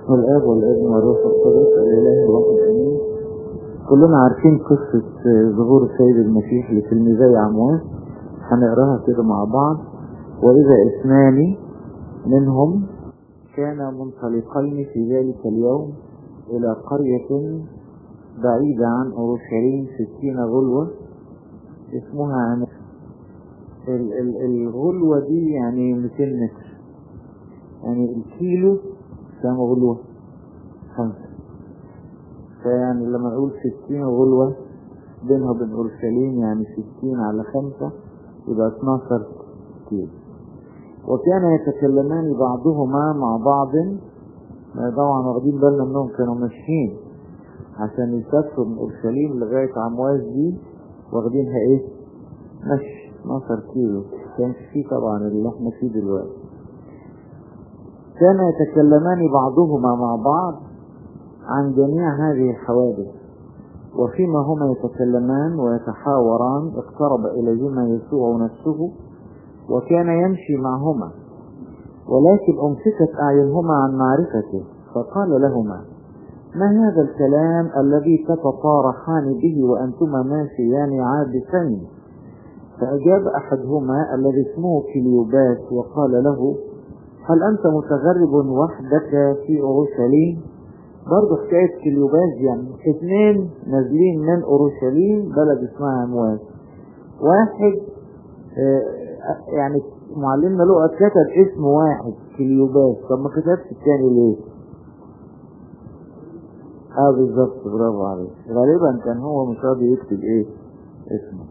والاب والابن والروح القدس الاله الواحد امين كلنا عارفين قصة ظهور السيد المسيح لتلميذي عمواس هنقراها كده مع بعض واذا اثنان منهم كانا منطلقين في ذلك اليوم الى قرية بعيدة عن اورشليم ستين غلوة اسمها عن ال- ال- الغلوة دي يعني 200 متر يعني الكيلو كام غلوة خمسة فيعني لما نقول ستين غلوة بينها وبين أورشليم يعني ستين على خمسة يبقى 12 كيلو وكان يتكلمان بعضهما مع بعض طبعا واخدين بالنا انهم كانوا ماشيين عشان يسافروا من اورشليم لغاية عمواس دي واخدينها ايه مشي 12 كيلو كانش فيه طبعا اللي احنا فيه دلوقتي كان يتكلمان بعضهما مع بعض عن جميع هذه الحوادث وفيما هما يتكلمان ويتحاوران اقترب إليهما يسوع نفسه وكان يمشي معهما ولكن أمسكت أعينهما عن معرفته فقال لهما ما هذا الكلام الذي تتطارحان به وأنتما ماشيان عابسين فأجاب أحدهما الذي اسمه كليوباس وقال له هل أنت متغرب وحدك في أورشليم برضه حكاية كليوباس يعني اثنين نازلين من أورشليم بلد اسمها أمواس واحد آه يعني معلمنا له كتب اسم واحد كليوباس طب ما كتبش الثاني ليه؟ اه بالظبط برافو عليك غالبا كان هو مش راضي يكتب ايه اسمه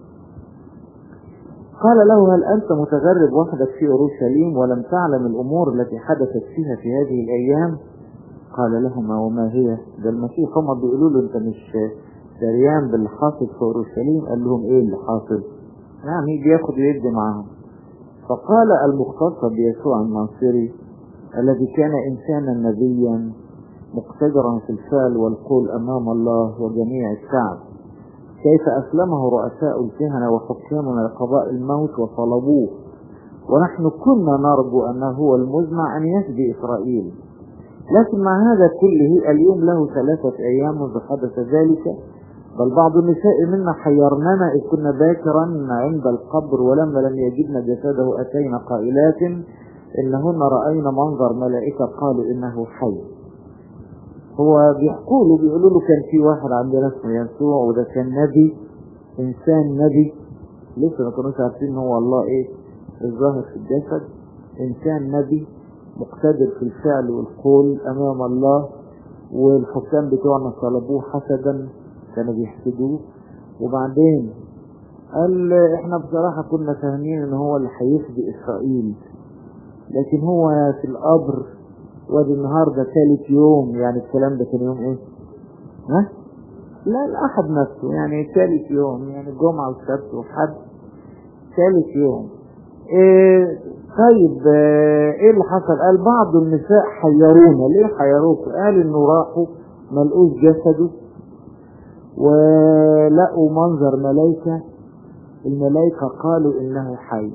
قال له هل أنت متغرب وحدك في أورشليم ولم تعلم الأمور التي حدثت فيها في هذه الأيام قال لهما وما هي ده المسيح هم بيقولوا له أنت مش دريان باللي حاصل في أورشليم قال لهم إيه اللي حاصل يعني بياخد ويدي معاهم فقال المختص بيسوع الناصري الذي كان إنسانا نبيا مقتدرا في الفعل والقول أمام الله وجميع الشعب كيف أسلمه رؤساء الكهنة وحكامنا لقضاء الموت وطلبوه ونحن كنا نرجو أنه هو المزمع أن يفدي إسرائيل لكن مع هذا كله اليوم له ثلاثة أيام منذ حدث ذلك بل بعض النساء منا حيرننا إذ كنا باكرا عند القبر ولما لم يجدنا جسده أتينا قائلات إنهن رأينا منظر ملائكة قالوا إنه حي هو بيحكوا له بيقولوا له كان في واحد عندنا اسمه يسوع وده كان نبي انسان نبي لسه ما كانوش عارفين ان هو الله ايه الظاهر في الجسد انسان نبي مقتدر في الفعل والقول امام الله والحكام بتوعنا طلبوه حسدا كانوا بيحسدوه وبعدين قال احنا بصراحة كنا فاهمين ان هو اللي هيفدي اسرائيل لكن هو في القبر وادي النهاردة ثالث يوم يعني الكلام ده كان يوم ايه ها لا الاحد نفسه يعني ثالث يوم يعني الجمعة والسبت والحد ثالث يوم إيه طيب آه، ايه اللي حصل قال بعض النساء حيرونا ليه حيروك قال انه راحوا ملقوش جسده ولقوا منظر ملايكة الملايكة قالوا انه حي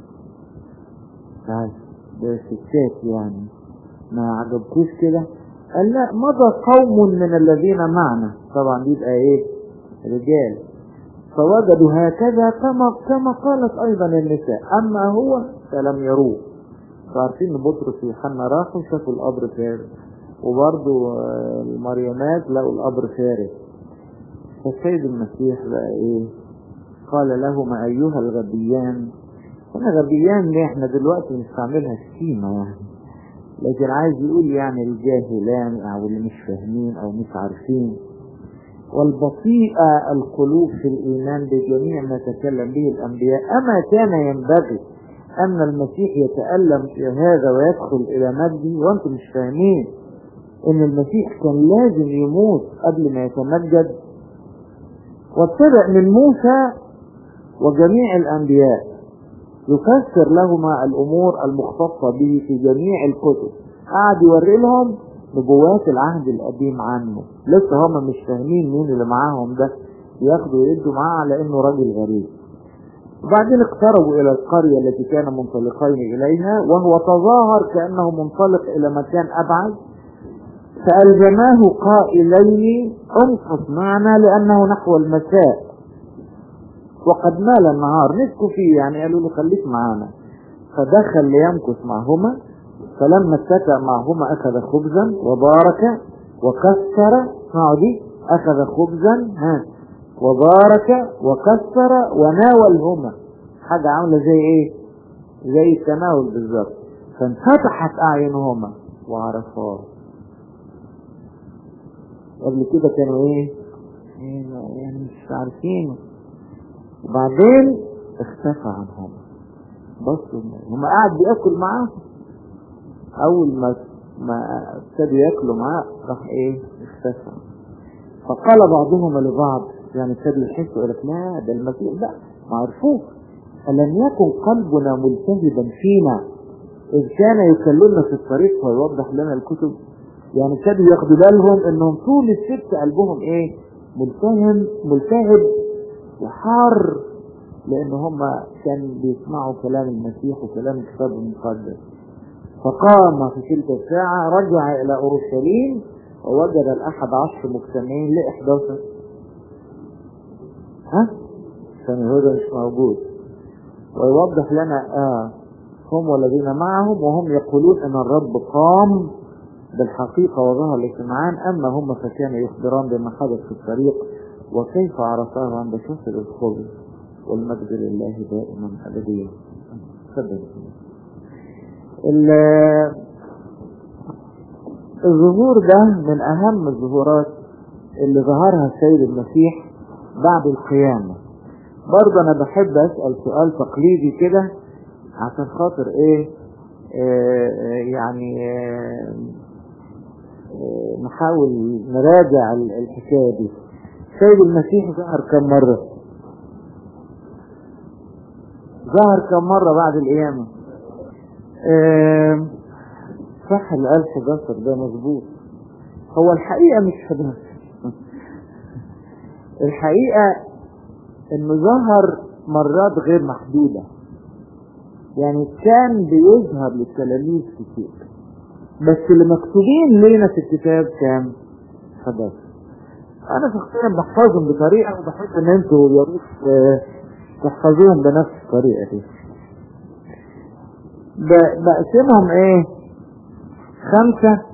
طيب ده ستات يعني ما عجبكوش كده قال لا مضى قوم من الذين معنا طبعا يبقى ايه رجال فوجدوا هكذا كما كما قالت ايضا النساء اما هو فلم يروه فعارفين ان بطرس ويوحنا راحوا شافوا القبر فارغ وبرضه آه، المريمات لقوا القبر فارغ فالسيد المسيح بقى ايه قال لهما ايها الغبيان هنا غبيان ليه احنا دلوقتي بنستعملها شتيمه يعني لكن عايز يقول يعني الجاهلان او اللي مش فاهمين او مش عارفين والبطيئة القلوب في الإيمان بجميع ما تكلم به الأنبياء أما كان ينبغي أن المسيح يتألم في هذا ويدخل إلى مجده وأنتم مش فاهمين إن المسيح كان لازم يموت قبل ما يتمجد واتبع من موسى وجميع الأنبياء يفسر لهما الأمور المختصة به في جميع الكتب قعد يوري لهم نبوات العهد القديم عنه لسه هم مش فاهمين مين اللي معاهم ده ياخدوا ويدوا معاه على انه راجل غريب وبعدين اقتربوا الى القرية التي كان منطلقين اليها وهو تظاهر كأنه منطلق الى مكان ابعد فألزماه قائلين امكث معنا لأنه نحو المساء وقد مال النهار نسكوا فيه يعني قالوا له خليك معانا فدخل ليمكث معهما فلما اتكأ معهما أخذ خبزا وبارك وكسر اسمعوا دي أخذ خبزا ها وبارك وكسر وناولهما حاجة عاملة زي ايه زي التناول بالظبط فانفتحت أعينهما وعرفاه قبل كده كانوا ايه يعني مش عارفين وبعدين اختفى عنهم بصوا هم قاعد بياكل معاهم اول ما ما ابتدوا ياكلوا معاه راح ايه اختفى فقال بعضهم لبعض يعني ابتدوا يحسوا يقول لك لا ده المسيح ده ما عرفوه ألم يكن قلبنا ملتهبا فينا إذ كان يكلمنا في الطريق ويوضح لنا الكتب يعني ابتدوا ياخدوا بالهم انهم طول الست قلبهم ايه ملتهم ملتهب وحار لان هم كان بيسمعوا كلام المسيح وكلام الكتاب المقدس فقام في تلك الساعة رجع الى اورشليم ووجد الاحد عشر مجتمعين ل 11 ها كان هذا مش موجود ويوضح لنا اه هم والذين معهم وهم يقولون ان الرب قام بالحقيقة وظهر لسمعان أما هم فكانوا يخبران بما حدث في الطريق وكيف عرفاه عند كسر الخبز والمجد لله دائما أبديا تفضل الظهور ده من أهم الظهورات اللي ظهرها السيد المسيح بعد القيامة برضه أنا بحب أسأل سؤال تقليدي كده عشان خاطر إيه آه يعني آه نحاول نراجع الحكاية دي سيد المسيح ظهر كم مرة ظهر كم مرة بعد القيامة اه صح اللي قال 11 ده مظبوط هو الحقيقة مش 11 الحقيقة انه ظهر مرات غير محدودة يعني كان بيظهر للتلاميذ كتير بس اللي مكتوبين لينا في الكتاب كام 11 انا شخصيا بحفظهم بطريقة وبحب ان انتوا يا ريت تحفظوهم بنفس الطريقة دي بقسمهم ايه خمسة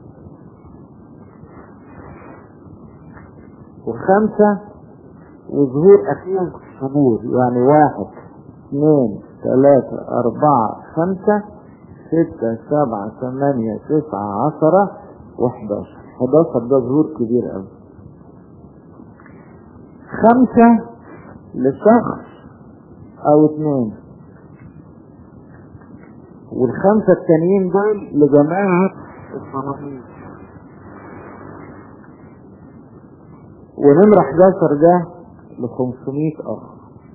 وخمسة وظهور اخير ظهور يعني واحد اثنين ثلاثة اربعة خمسة ستة سبعة ثمانية تسعة عشرة وحداشر حداشر ده ظهور كبير قوي خمسة لشخص او اثنين والخمسة التانيين دول لجماعة الصنافين ونمرة 11 ده ل 500 اخ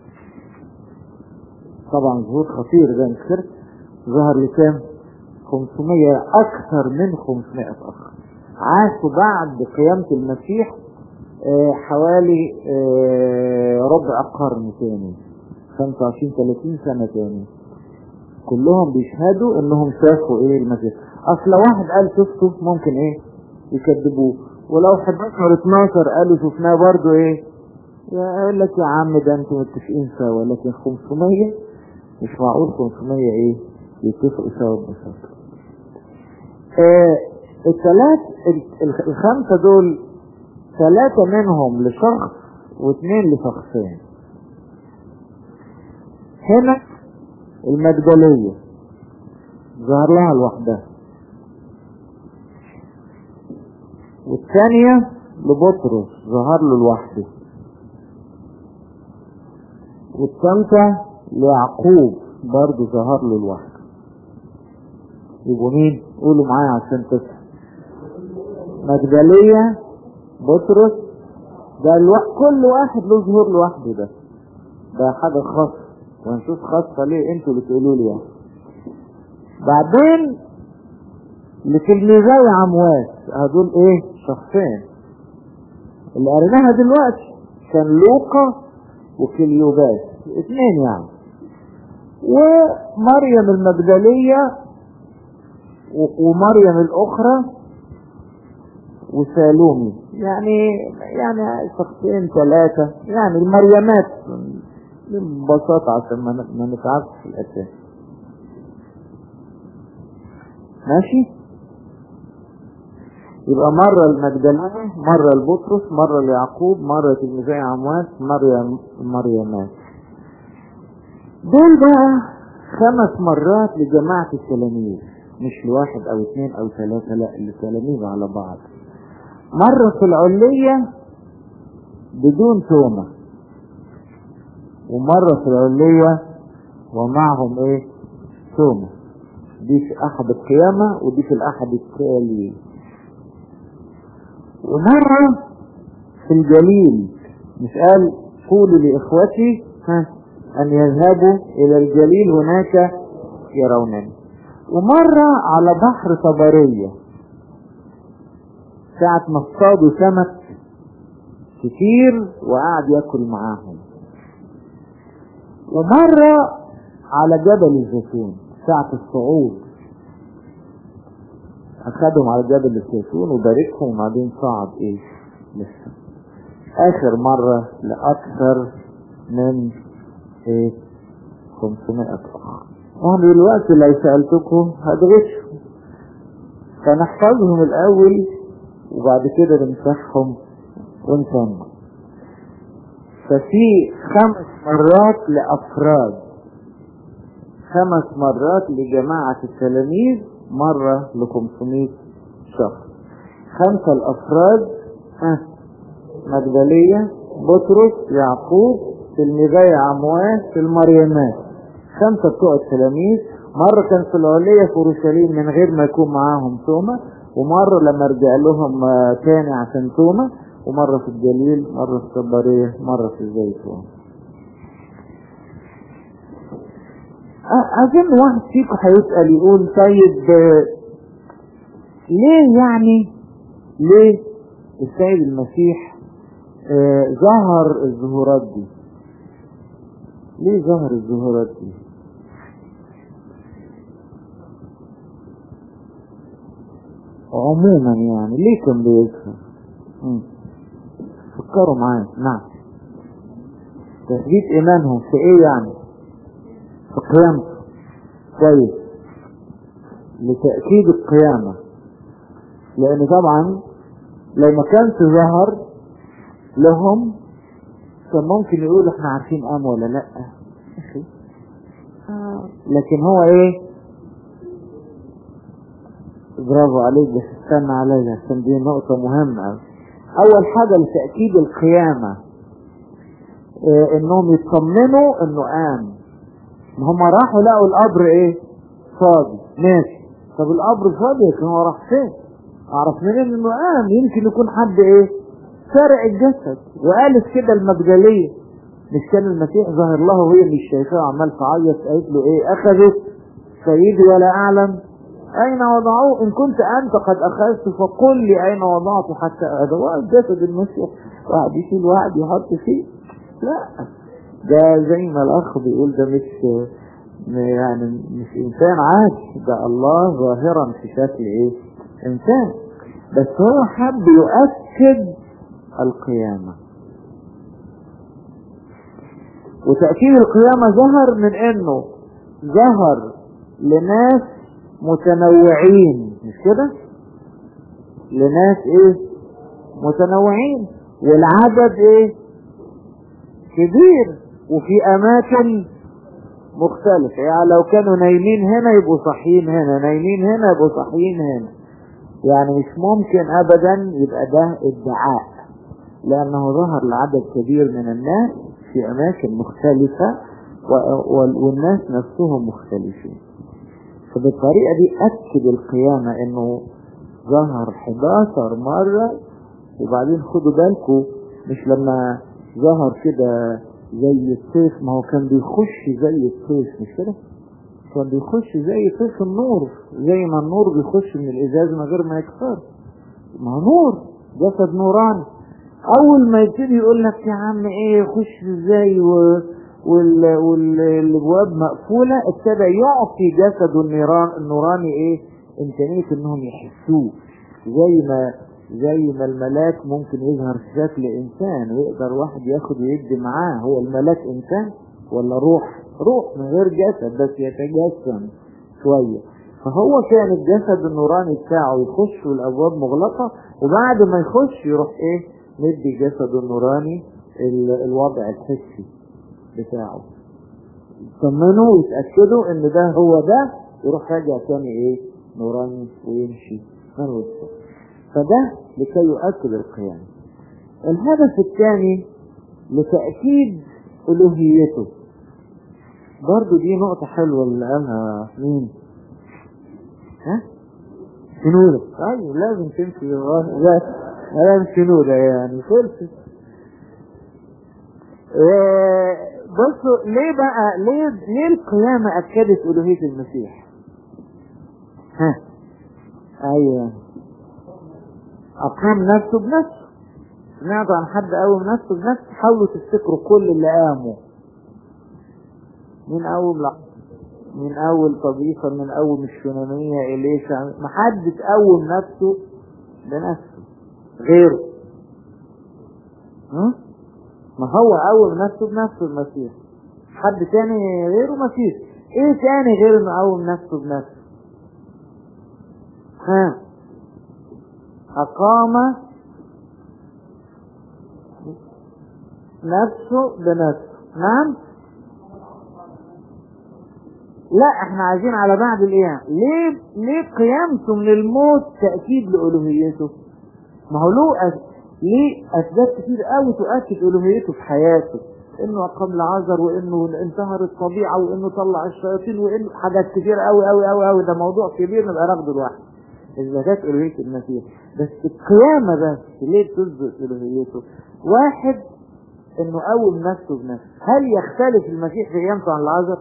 طبعا ظهور خطير ده مش كده ظهر لكام 500 اكثر من 500 اخ عاشوا بعد قيامة المسيح آه حوالي آه ربع قرن تاني 25 30 سنة تاني كلهم بيشهدوا انهم شافوا ايه المسيح اصل لو واحد قال شفته ممكن ايه يكذبوه ولو 11 12 قالوا شفناه برضو ايه يقول لك يا عم ده انتوا متفقين سوا لكن 500 مش معقول 500 ايه يتفقوا سوا ببساطة آه الثلاث الخمسة دول ثلاثة منهم لشخص واثنين لشخصين هنا المجدلية ظهر لها لوحدها والثانية لبطرس ظهر له لوحده والثالثة ليعقوب برضه ظهر له لوحده يبقوا مين؟ قولوا معايا عشان تفهم مجدلية بطرس ده الو... كل واحد له ظهور لوحده ده ده حاجة خاصة وهنشوف خاصة ليه انتوا اللي تقولوا لي يعني بعدين لتلميذي عمواس هدول ايه شخصين اللي قريناها دلوقتي كان لوقا وكليوباس اثنين يعني ومريم المجدلية ومريم الاخرى وسالومي يعني يعني شخصين ثلاثة يعني المريمات ببساطة عشان ما ما نتعبش في الأساس ماشي يبقى مرة المجدلانة مرة البطرس مرة ليعقوب مرة تلميذي عمواس مرة مريمات دول بقى خمس مرات لجماعة التلاميذ مش لواحد او اثنين او ثلاثة لا التلاميذ على بعض مرة في العلية بدون تومة ومرة في العلية ومعهم ايه تومة دي في احد القيامة ودي في الاحد التالي ومرة في الجليل مش قال قولوا لإخوتي ها أن يذهبوا إلى الجليل هناك يرونني ومرة على بحر طبرية ساعة ما اصطادوا سمك كتير وقعد ياكل معاهم ومرة على جبل الزيتون ساعة الصعود أخدهم على جبل الزيتون وباركهم وبعدين صعد إيه لسه آخر مرة لأكثر من إيه 500 أخ وأنا دلوقتي لو سألتكم هتغشوا فنحفظهم الأول وبعد كده نمسحهم ونسمع ففي خمس مرات لأفراد خمس مرات لجماعة التلاميذ مرة ل 500 شخص خمسة الأفراد ها مجدلية بطرس يعقوب تلميذي عمواس المريمات خمسة بتوع التلاميذ مرة كان في العلية في أورشليم من غير ما يكون معاهم تومة ومرة لما رجع لهم تاني عشان تومة ومرة في الجليل مرة في الصبرية مرة في الزيتون أظن واحد فيكم هيسأل يقول طيب ليه يعني ليه السيد المسيح آه ظهر الظهورات دي ليه ظهر الظهورات دي عموما يعني ليه كان بيظهر فكروا معايا نعم تثبيت ايمانهم في ايه يعني في قيامته كويس لتأكيد القيامة لأن طبعا لو ما كانش ظهر لهم كان ممكن يقولوا احنا عارفين قام ولا لا أخي آه. لكن هو ايه برافو عليك بس استنى عليا عشان دي نقطة مهمة أول حاجة لتأكيد القيامة اه انهم يطمنوا انه قام هم راحوا لقوا القبر ايه فاضي ماشي طب القبر فاضي لكن هو راح فين اعرف منين انه قام يمكن يكون حد ايه سارق الجسد وقالت كده المجدلية مش كان المسيح ظاهر له وهي مش شايفاه عمال تعيط قالت له ايه اخذت سيدي ولا اعلم اين وضعوه ان كنت انت قد اخذت فقل لي اين وضعته حتى ادواء جسد المسيح واحد يشيل واحد يحط فيه لا ده زي ما الاخ بيقول ده مش يعني مش انسان عادي ده الله ظاهرا في شكل ايه انسان بس هو حب يؤكد القيامة وتأكيد القيامة ظهر من انه ظهر لناس متنوعين مش كده لناس ايه متنوعين والعدد ايه كبير وفي اماكن مختلفة يعني لو كانوا نايمين هنا يبقوا صحيين هنا نايمين هنا يبقوا صحيين هنا يعني مش ممكن ابدا يبقى ده ادعاء لانه ظهر لعدد كبير من الناس في اماكن مختلفة والناس نفسهم مختلفين فبالطريقة دي اكد القيامة انه ظهر 11 مرة وبعدين خدوا بالكم مش لما ظهر كده زي السيف ما هو كان بيخش زي السيف مش كده كان بيخش زي سيف النور زي ما النور بيخش من الازاز من غير ما يكسر ما هو نور جسد نوراني اول ما يبتدي يقول لك يا عم ايه يخش ازاي و... وال... والابواب مقفوله ابتدى يعطي جسده النيران النوراني ايه امكانيه انهم يحسوه زي ما زي ما الملاك ممكن يظهر في شكل انسان ويقدر واحد ياخد ويدي معاه هو الملاك انسان ولا روح روح من غير جسد بس يتجسم شوية فهو كان الجسد النوراني بتاعه يخش والابواب مغلقة وبعد ما يخش يروح ايه ندي جسده النوراني ال- الوضع الحسي بتاعه يطمنوا ويتأكدوا ان ده هو ده يروح راجع تاني ايه نوراني ويمشي من وسطه فده لكي يؤكد القيام الهدف الثاني لتأكيد ألوهيته برضو دي نقطة حلوة اللي قالها مين ها شنودة ايوه لازم تمشي لا لازم شنودة يعني خلصت آه، بصوا ليه بقى ليه ليه القيامة أكدت ألوهية المسيح؟ ها أيوه أقام نفسه بنفسه سمعتوا عن حد قوم نفسه بنفسه حاولوا تفتكروا كل اللي قاموا من أول لا من أول طبيخة من أول الشنامية إليشا محدش قوم نفسه بنفسه غيره ها؟ ما هو قوم نفسه بنفسه المسيح حد تاني غيره مفيش ايه تاني غير انه قوم نفسه بنفسه ها اقام نفسه بنفسه نعم لا احنا عايزين على بعد القيام ليه ليه قيامته من الموت تأكيد لألوهيته ما هو له أس... ليه أسباب كتير قوي تؤكد ألوهيته في حياته انه اقام العذر وانه انتهر الطبيعة وانه طلع الشياطين وانه حاجات كتير قوي قوي قوي قوي ده موضوع كبير نبقى ناخده لوحده اثباتات الوهية المسيح بس القيامة بس ليه تثبت الوهيته واحد انه قوم نفسه بنفسه هل يختلف المسيح في قيامته عن العذر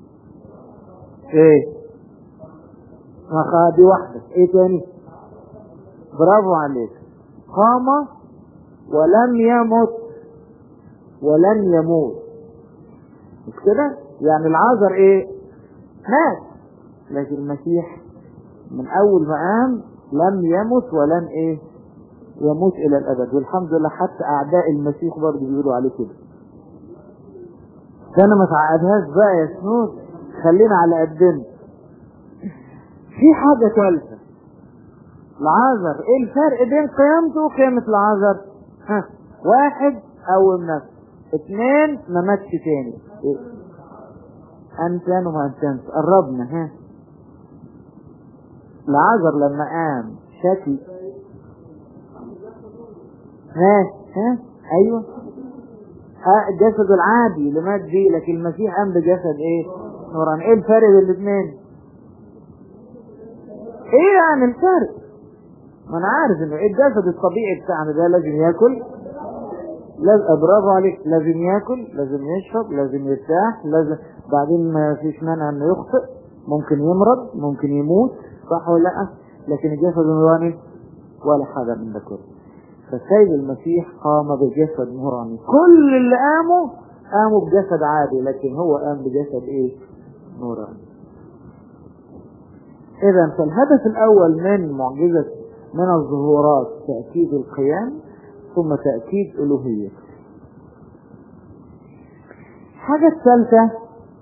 ايه ما خ- دي واحدة ايه تاني برافو عليك قام ولم يمت ولن يموت مش كده يعني العذر ايه مات لكن المسيح من اول ما قام لم يمت ولن ايه يموت الى الابد والحمد لله حتى اعداء المسيح برضه بيقولوا عليه كده فانا ما تعقدهاش بقى يا سنود خلينا على قدنا في حاجه ثالثه العذر ايه الفرق بين قيامته وقيامه العذر ها واحد قوم نفسه اثنين ما ماتش تاني إيه؟ انسان وما انسانش قربنا ها العذر لما قام شكل ها ها ايوه ها الجسد العادي اللي مات بيه لكن المسيح قام بجسد ايه نوراني ايه الفرق بين الاثنين ايه يعني الفرق ما انا عارف انه ايه الجسد الطبيعي بتاعنا ده لازم ياكل لازم برافو عليك لازم ياكل لازم يشرب لازم يرتاح لازم بعدين ما فيش مانع انه يخطئ ممكن يمرض ممكن يموت صح ولا لا لكن الجسد النوراني ولا حاجه من ده كله فالسيد المسيح قام بجسد نوراني كل اللي قاموا قاموا بجسد عادي لكن هو قام بجسد ايه نوراني اذا فالهدف الاول من معجزه من الظهورات تاكيد القيام ثم تأكيد ألوهية الحاجة الثالثة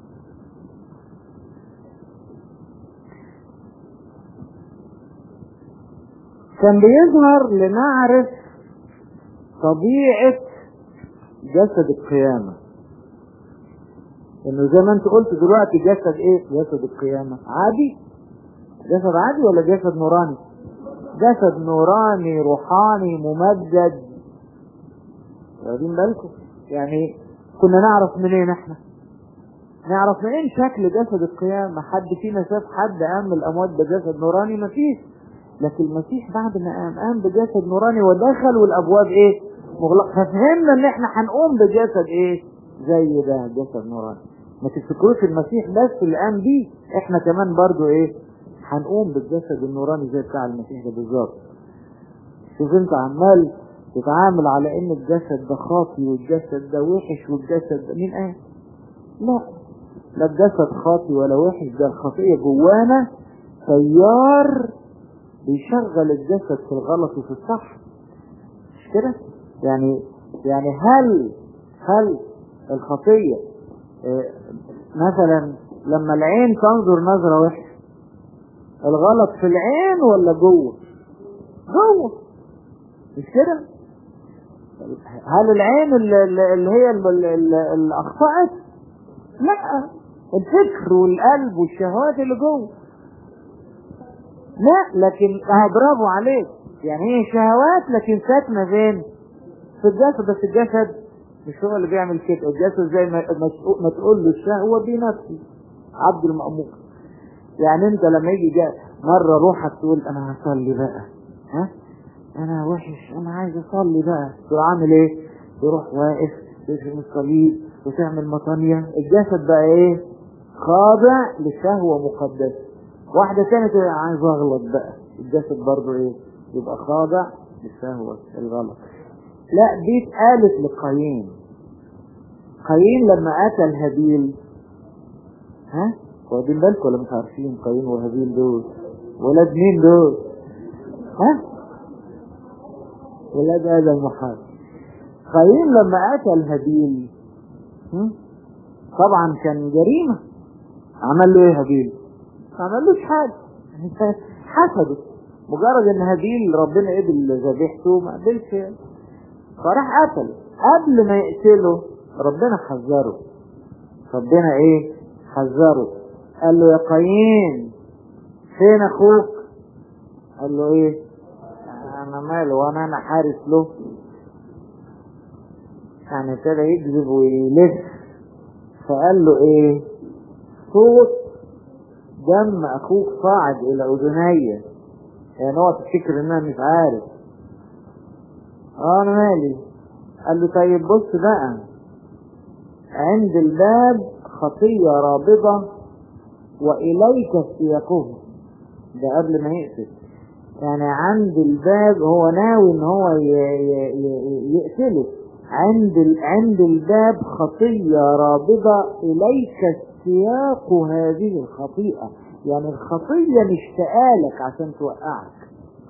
كان بيظهر لنعرف طبيعة جسد القيامة انه زي ما انت قلت دلوقتي جسد ايه جسد القيامة عادي جسد عادي ولا جسد نوراني جسد نوراني روحاني ممجد واخدين بالكم يعني كنا نعرف منين احنا نعرف منين شكل جسد القيامة حد فينا شاف حد قام من الاموات بجسد نوراني مفيش لكن المسيح بعد ما قام قام بجسد نوراني ودخل والابواب ايه مغلقة ففهمنا ان احنا هنقوم بجسد ايه زي ده جسد نوراني ما تفتكروش المسيح بس اللي قام بيه احنا كمان برضو ايه هنقوم بالجسد النوراني زي بتاع المسيح ده بالظبط شوف انت عمال تتعامل على ان الجسد ده خاطي والجسد ده وحش والجسد ده مين قال لا لا الجسد خاطي ولا وحش ده الخطية جوانا تيار بيشغل الجسد في الغلط وفي الصح مش كده يعني يعني هل هل الخطية اه مثلا لما العين تنظر نظرة وحشة الغلط في العين ولا جوه جوه مش كده هل العين اللي, اللي هي اللي اخطأت لا الفكر والقلب والشهوات اللي جوه لا لكن اه برافو عليك يعني هي شهوات لكن ساكنه فين في الجسد بس الجسد مش هو اللي بيعمل كده الجسد زي ما ما تقول له الشهوه بنفسي عبد المأمور يعني انت لما يجي جاء مره روحك تقول انا هصلي بقى ها انا وحش انا عايز اصلي بقى تروح عامل ايه تروح واقف ترسم الصليب وتعمل مطانية الجسد بقى ايه خاضع لشهوة مقدسة واحدة كانت عايز اغلط بقى الجسد برضه ايه يبقى خاضع للشهوة الغلط لا دي اتقالت لقايين قايين لما قتل هابيل ها واخدين بالكم ولا مش عارفين قايين وهابيل دول ولاد مين دول ها ولاد هذا المحال قايين لما قتل هابيل طبعا كان جريمة عمل له ايه هابيل ما عملوش حاجة حسده مجرد ان هابيل ربنا قبل ذبيحته ما قبلش فراح قتل قبل ما يقتله ربنا حذره ربنا ايه حذره قال له يا قايين فين اخوك قال له ايه انا ماله وانا انا حارس له يعني ابتدى يكذب ويلف فقال له ايه صوت دم اخوك صاعد الى اذني يعني هو تفتكر ان انا مش عارف اه انا مالي قال له طيب بص بقى عند الباب خطية رابضة وإليك سياقه ده قبل ما يقتل يعني عند الباب هو ناوي ان هو يقتله عند عند الباب خطية رابضة إليك سياق هذه الخطيئة يعني الخطية مشتاقة لك عشان توقعك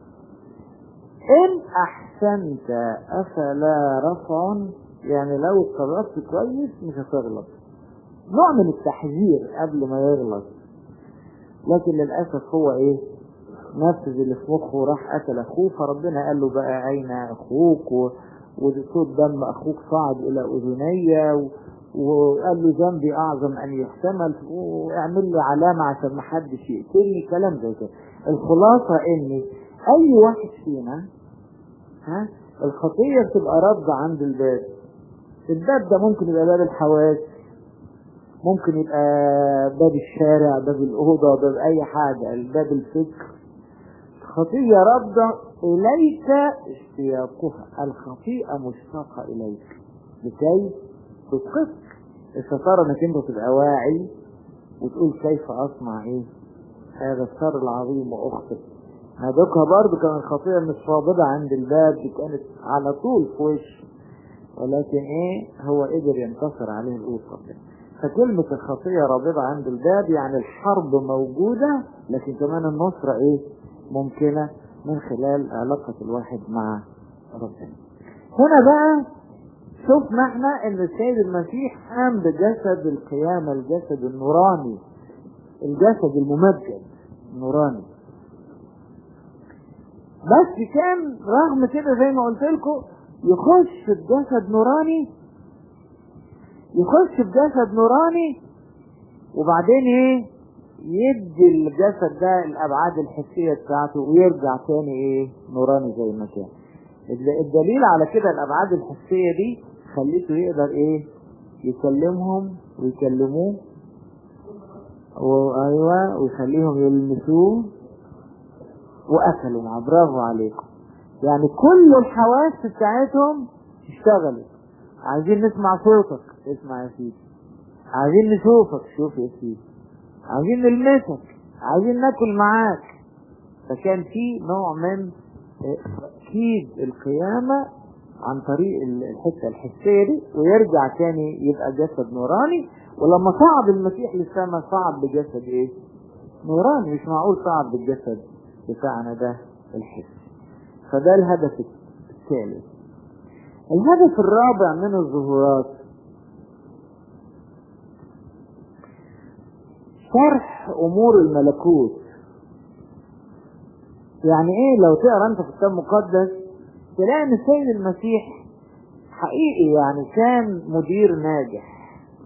إن أحسنت أفلا رفع يعني لو اتصرفت كويس مش هتغلط نوع من التحذير قبل ما يغلط لكن للأسف هو إيه نفذ اللي في مخه وراح قتل أخوه فربنا قال له بقى أين أخوك و... وصوت دم أخوك صعد إلى أذني و... وقال له ذنبي أعظم أن يحتمل واعمل لي علامة عشان ما حدش يقتلني كلام زي كده الخلاصة إن أي واحد فينا ها الخطية بتبقى رد عند الباب الباب ده ممكن يبقى باب الحواس ممكن يبقى باب الشارع باب الأوضة باب أي حاجة الباب الفكر خطية رد إليك اشتياقها الخطيئة مشتاقة إليك لكي تسقطك الستارة انك انت تبقى واعي وتقول كيف اصنع ايه هذا الشر العظيم واخطئ هدوكها برضو كان الخطيئة مش رابضة عند الباب دي كانت على طول في وش ولكن ايه هو قدر ينتصر عليه القوة ربنا فكلمة الخطية رابضة عند الباب يعني الحرب موجودة لكن كمان النصرة ايه ممكنة من خلال علاقة الواحد مع ربنا هنا بقى شفنا احنا ان السيد المسيح قام بجسد القيامة الجسد النوراني الجسد الممجد النوراني بس كان رغم كده زي ما قلت لكم يخش بجسد نوراني يخش بجسد نوراني وبعدين ايه يدي الجسد ده الابعاد الحسيه بتاعته ويرجع تاني ايه نوراني زي ما كان الدليل على كده الابعاد الحسيه دي خليته يقدر ايه يكلمهم ويكلموه وايوه ويخليهم يلمسوه واكلوا معاه برافو عليكم يعني كل الحواس بتاعتهم اشتغلت عايزين نسمع صوتك اسمع يا سيدي عايزين نشوفك شوف يا سيدي عايزين نلمسك عايزين ناكل معاك فكان في نوع من تأكيد القيامة عن طريق الحتة الحسية دي ويرجع تاني يبقى جسد نوراني ولما صعد المسيح للسماء صعد بجسد ايه نوراني مش معقول صعد بالجسد بتاعنا ده الحس فده الهدف الثالث الهدف الرابع من الظهورات شرح امور الملكوت يعني ايه لو تقرا انت في الكتاب المقدس تلاقي ان السيد المسيح حقيقي يعني كان مدير ناجح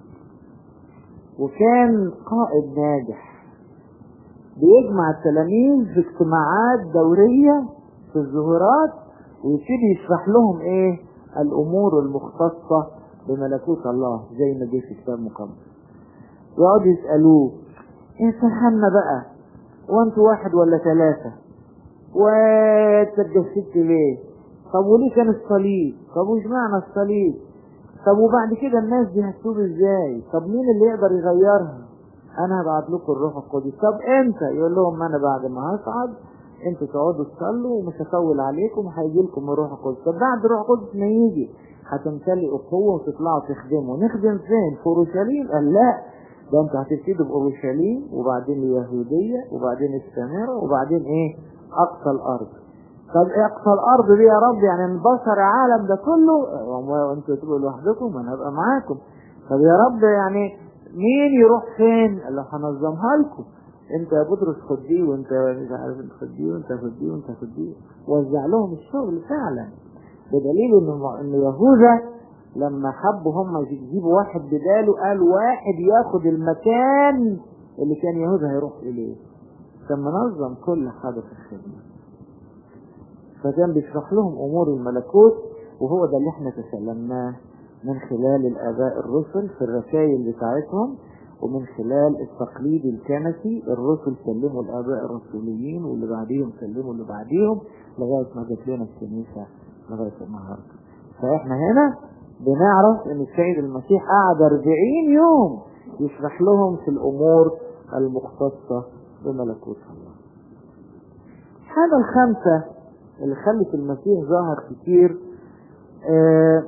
وكان قائد ناجح بيجمع التلاميذ في اجتماعات دورية في الظهورات ويبتدي يشرح لهم ايه الامور المختصة بملكوت الله زي ما جه في الكتاب المقدس يقعدوا يسألوه ايه سهلنا بقى وانتوا واحد ولا ثلاثة وانت اتجسدت ليه طب وليه كان الصليب طب وش معنى الصليب طب وبعد كده الناس دي هتتوب ازاي طب مين اللي يقدر يغيرها انا هبعت لكم الروح القدس طب امتى يقول لهم انا بعد ما هصعد انتوا تقعدوا تصلوا ومش هطول عليكم وهيجي لكم الروح القدس طب بعد الروح القدس ما يجي هتمتلئوا قوه وتطلعوا تخدموا نخدم فين في اورشليم قال لا ده انتوا هتبتدوا باورشليم وبعدين اليهوديه وبعدين السامره وبعدين ايه اقصى الارض طب اقصى الارض دي يا رب يعني انبصر العالم ده كله وانتوا تبقوا لوحدكم انا هبقى معاكم طب يا رب يعني مين يروح فين؟ قال له هنظمها لكم انت يا بطرس خد دي وانت مش عارف انت خد دي وانت خد دي وانت خد دي وزع لهم الشغل فعلا بدليل ان ان يهوذا لما حبوا هم يجيبوا واحد بداله قال واحد ياخد المكان اللي كان يهوذا هيروح اليه كان منظم كل حاجه في الخدمه فكان بيشرح لهم امور الملكوت وهو ده اللي احنا تسلمناه من خلال الاباء الرسل في الرسائل بتاعتهم ومن خلال التقليد الكنسي الرسل سلموا الاباء الرسوليين واللي بعديهم سلموا اللي بعديهم لغايه ما جت لنا الكنيسه لغايه النهارده فاحنا هنا بنعرف ان السيد المسيح قعد 40 يوم يشرح لهم في الامور المختصه بملكوت الله الحاجه الخامسه اللي خلت المسيح ظاهر كتير آه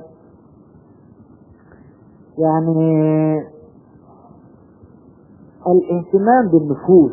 يعني الاهتمام بالنفوس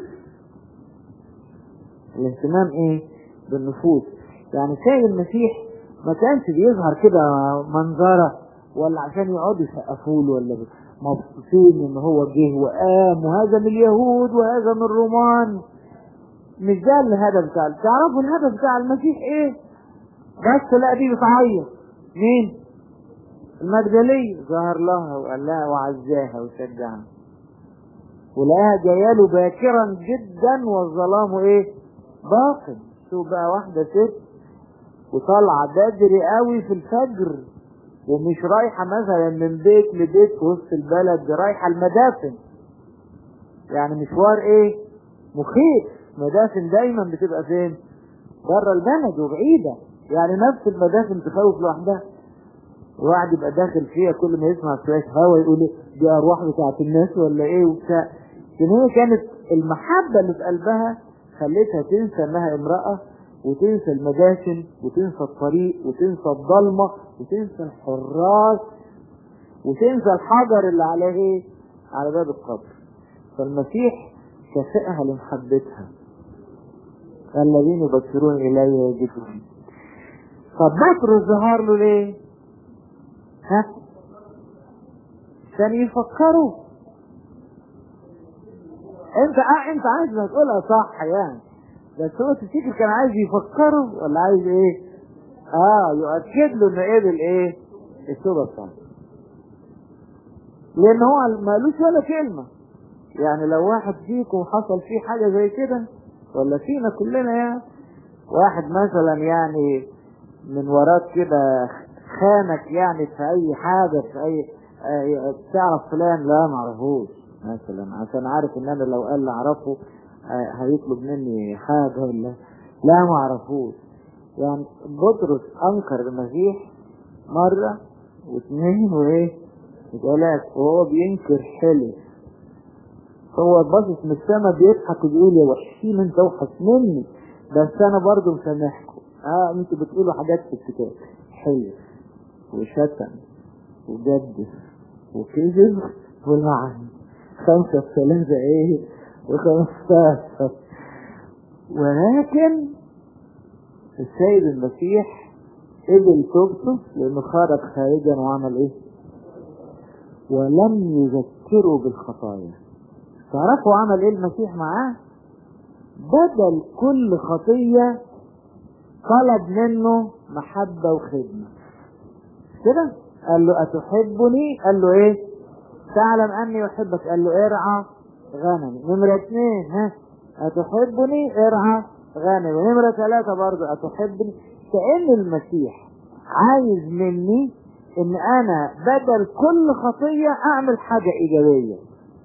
الاهتمام ايه بالنفوس يعني سيد المسيح ما كانش بيظهر كده منظرة ولا عشان يقعدوا يسقفوا له ولا مبسوطين ان هو جه وقام وهذا من اليهود وهذا من الرومان مش ده الهدف بتاع تعرفوا الهدف بتاع المسيح ايه بس لا دي بتعيط مين المجدلية ظهر لها وقال لها وعزاها وشجعها ولقاها جايه له باكرا جدا والظلام ايه باقي شوف بقى واحدة ست وطالعة بدري قوي في الفجر ومش رايحة مثلا من بيت لبيت في وسط البلد دي رايحة المدافن يعني مشوار ايه مخيف مدافن دايما بتبقى فين بره البلد وبعيدة يعني نفس المدافن تخوف لوحدها الواحد يبقى داخل فيها كل ما يسمع شوية هوا يقول دي أرواح بتاعت الناس ولا إيه وبتاع لكن هي كانت المحبة اللي في قلبها خلتها تنسى إنها امرأة وتنسى المدافن وتنسى الطريق وتنسى الضلمة وتنسى الحراس وتنسى الحجر اللي على إيه؟ على باب القبر فالمسيح كافئها لمحبتها الذين يبشرون إليه يجدون طب بطرس ظهر له ليه؟ ها عشان يفكروا انت اه انت عايز ما تقولها صح يعني بس هو تفتكر كان عايز يفكروا ولا عايز ايه اه يؤكد له انه قبل ايه التوبه بتاعته لان هو ما قالوش ولا كلمه يعني لو واحد فيكم حصل فيه حاجه زي كده ولا فينا كلنا يعني واحد مثلا يعني من وراك كده خانك يعني في اي حاجة في اي آه تعرف فلان لا معرفوش مثلا عشان عارف ان انا لو قال لي اعرفه آه هيطلب مني حاجة ولا لا معرفوش يعني بطرس انكر المسيح مرة واثنين وايه وثلاث وهو بينكر حلف هو باصص من السما بيضحك وبيقول يا وحشين انت اوحش مني بس انا برضه مسامحكم اه انتوا بتقولوا حاجات في الكتاب حلف وشتم وجدف وكذب ولعن خمسة في ثلاثة ايه وخمستاشر ولكن السيد المسيح قبل توبته لانه خرج خارجا وعمل ايه ولم يذكره بالخطايا تعرفوا عمل ايه المسيح معاه بدل كل خطية طلب منه محبة وخدمة كده قال له أتحبني قال له ايه تعلم أني أحبك قال له ارعى غنمي نمرة اثنين ها أتحبني ارعى غنمي نمرة ثلاثة برضه أتحبني كأن المسيح عايز مني ان انا بدل كل خطية اعمل حاجة ايجابية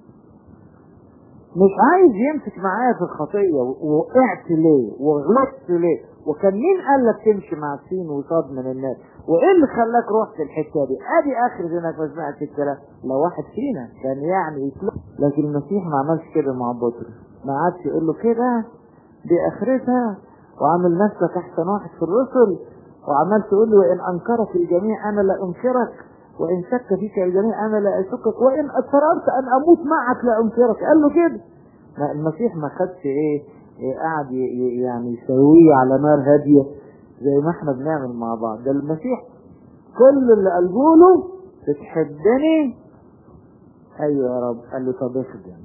مش عايز يمسك معايا في الخطية وقعت ليه وغلطت ليه وكان مين قال لك تمشي مع سين وصاد من الناس وايه اللي خلاك رحت الحته دي ادي اخر انك ما سمعتش الكلام لو واحد فينا كان يعني يطلق لكن المسيح ما عملش كده مع بطرس ما عادش يقول له كده دي اخرتها وعامل نفسك احسن واحد في الرسل وعمال تقول له وان انكرك الجميع انا لا انكرك وان شك فيك الجميع انا لا اشكك وان اضطررت ان اموت معك لا انكرك قال له كده المسيح ما خدش ايه, إيه قاعد يعني يسويه على نار هاديه زي ما احنا بنعمل مع بعض ده المسيح كل اللي قاله له بتحبني ايوه يا رب قال له طب اخدم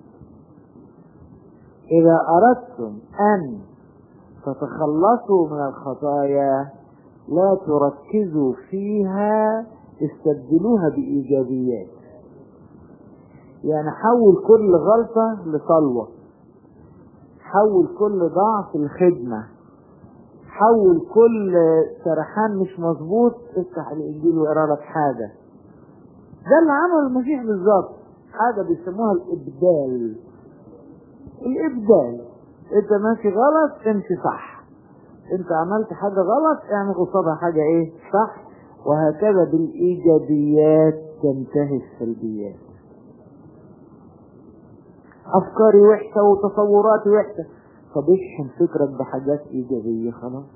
اذا اردتم ان تتخلصوا من الخطايا لا تركزوا فيها استبدلوها بإيجابيات يعني حول كل غلطة لصلوة حول كل ضعف لخدمة حول كل سرحان مش مظبوط افتح الانجيل واقرا لك حاجة ده اللي عمله المسيح بالظبط حاجة بيسموها الابدال الابدال انت ماشي غلط امشي صح انت عملت حاجة غلط اعمل قصادها حاجة ايه صح وهكذا بالايجابيات تنتهي السلبيات افكاري وحشة وتصوراتي وحشة طب اشحن فكرك بحاجات ايجابية خلاص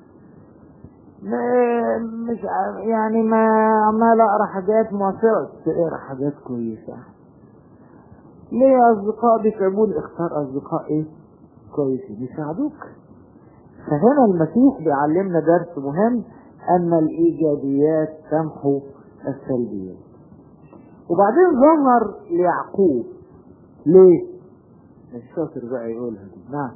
ما مش يعني ما عمال اقرا حاجات معصرة تقرا حاجات كويسة ليه اصدقاء بيتعبوني اختار اصدقاء ايه كويسين يساعدوك فهنا المسيح بيعلمنا درس مهم ان الايجابيات تمحو السلبيات وبعدين ظهر ليعقوب ليه الشاطر بقى يقولها دي نعم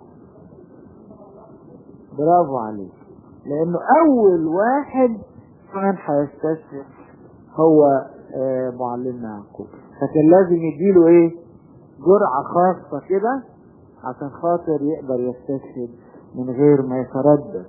برافو عليك لانه اول واحد كان هيستشفى هو آه معلمنا يعقوب فكان لازم يديله ايه جرعة خاصة كده عشان خاطر يقدر يستشهد من غير ما يتردد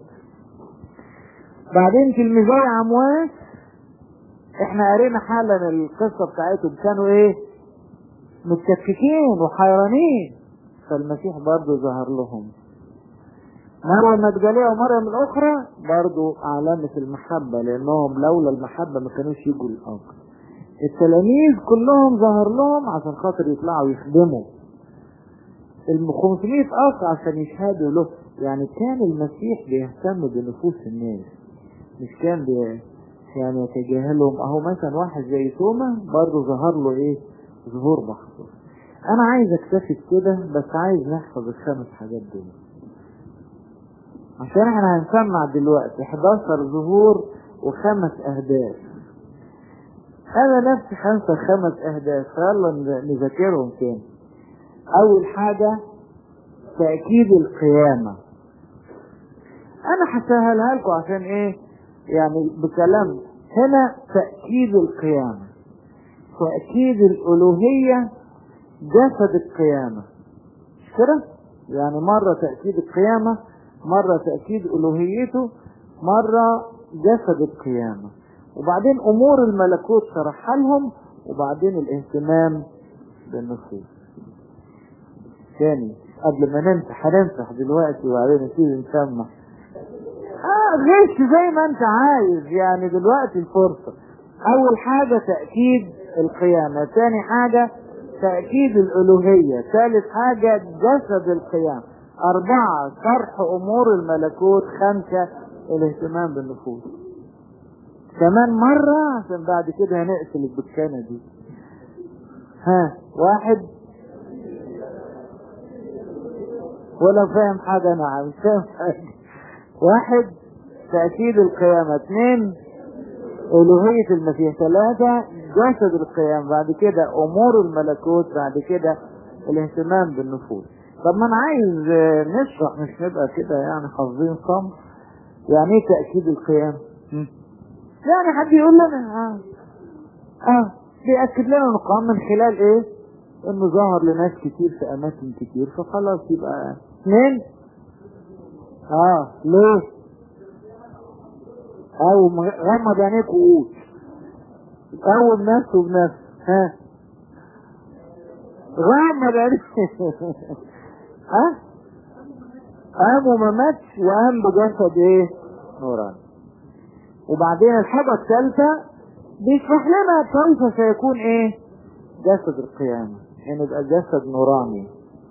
بعدين تلميذي عمواس احنا قرينا حالا القصة بتاعتهم كانوا ايه متشككين وحيرانين فالمسيح برضه ظهر لهم مرة المجدلية ومريم الأخرى برضه علامة المحبة لأنهم لولا المحبة ما كانوش يجوا الأرض التلاميذ كلهم ظهر لهم عشان خاطر يطلعوا يخدموا ال 500 أخ عشان يشهدوا له يعني كان المسيح بيهتم بنفوس الناس مش كان بي يعني يتجاهلهم اهو مثلا واحد زي توما برضه ظهر له ايه ظهور مخصوص انا عايز اكتفي كده بس عايز نحفظ الخمس حاجات دول عشان احنا هنسمع دلوقتي 11 ظهور وخمس اهداف انا نفسي هنسى خمس اهداف فيلا نذاكرهم تاني اول حاجة تأكيد القيامة انا هسهلها لكم عشان ايه يعني بكلام هنا تأكيد القيامة تأكيد الألوهية جسد القيامة مش كده؟ يعني مرة تأكيد القيامة مرة تأكيد ألوهيته مرة جسد القيامة وبعدين أمور الملكوت شرحها لهم وبعدين الاهتمام بالنفوس ثاني قبل ما نمسح هنمسح دلوقتي وبعدين نبتدي نسمح اه غش زي ما انت عايز يعني دلوقتي الفرصة اول حاجة تأكيد القيامة ثاني حاجة تأكيد الألوهية ثالث حاجة جسد القيامة أربعة شرح أمور الملكوت خمسة الاهتمام بالنفوس كمان مرة عشان بعد كده هنقفل الدكانة دي ها واحد ولا فاهم حاجة أنا مش فاهم حاجة واحد تأكيد القيامة اثنين ألوهية المسيح ثلاثة جسد القيامة بعد كده أمور الملكوت بعد كده الاهتمام بالنفوس طب ما أنا عايز آه، نشرح مش نبقى كده يعني حافظين صم يعني ايه تأكيد القيامة؟ م? يعني حد يقول لنا اه اه بيأكد لنا القيام من خلال ايه؟ انه ظهر لناس كتير في اماكن كتير فخلاص يبقى اثنين اه ليه؟ او غمض عينيك وقول اول نفسه بنفسه ها غمض عينيك ها قام وما ماتش وقام بجسد ايه نوراني وبعدين الحاجة الثالثة بيشرح لنا كيف سيكون ايه جسد القيامة يعني يبقى جسد نوراني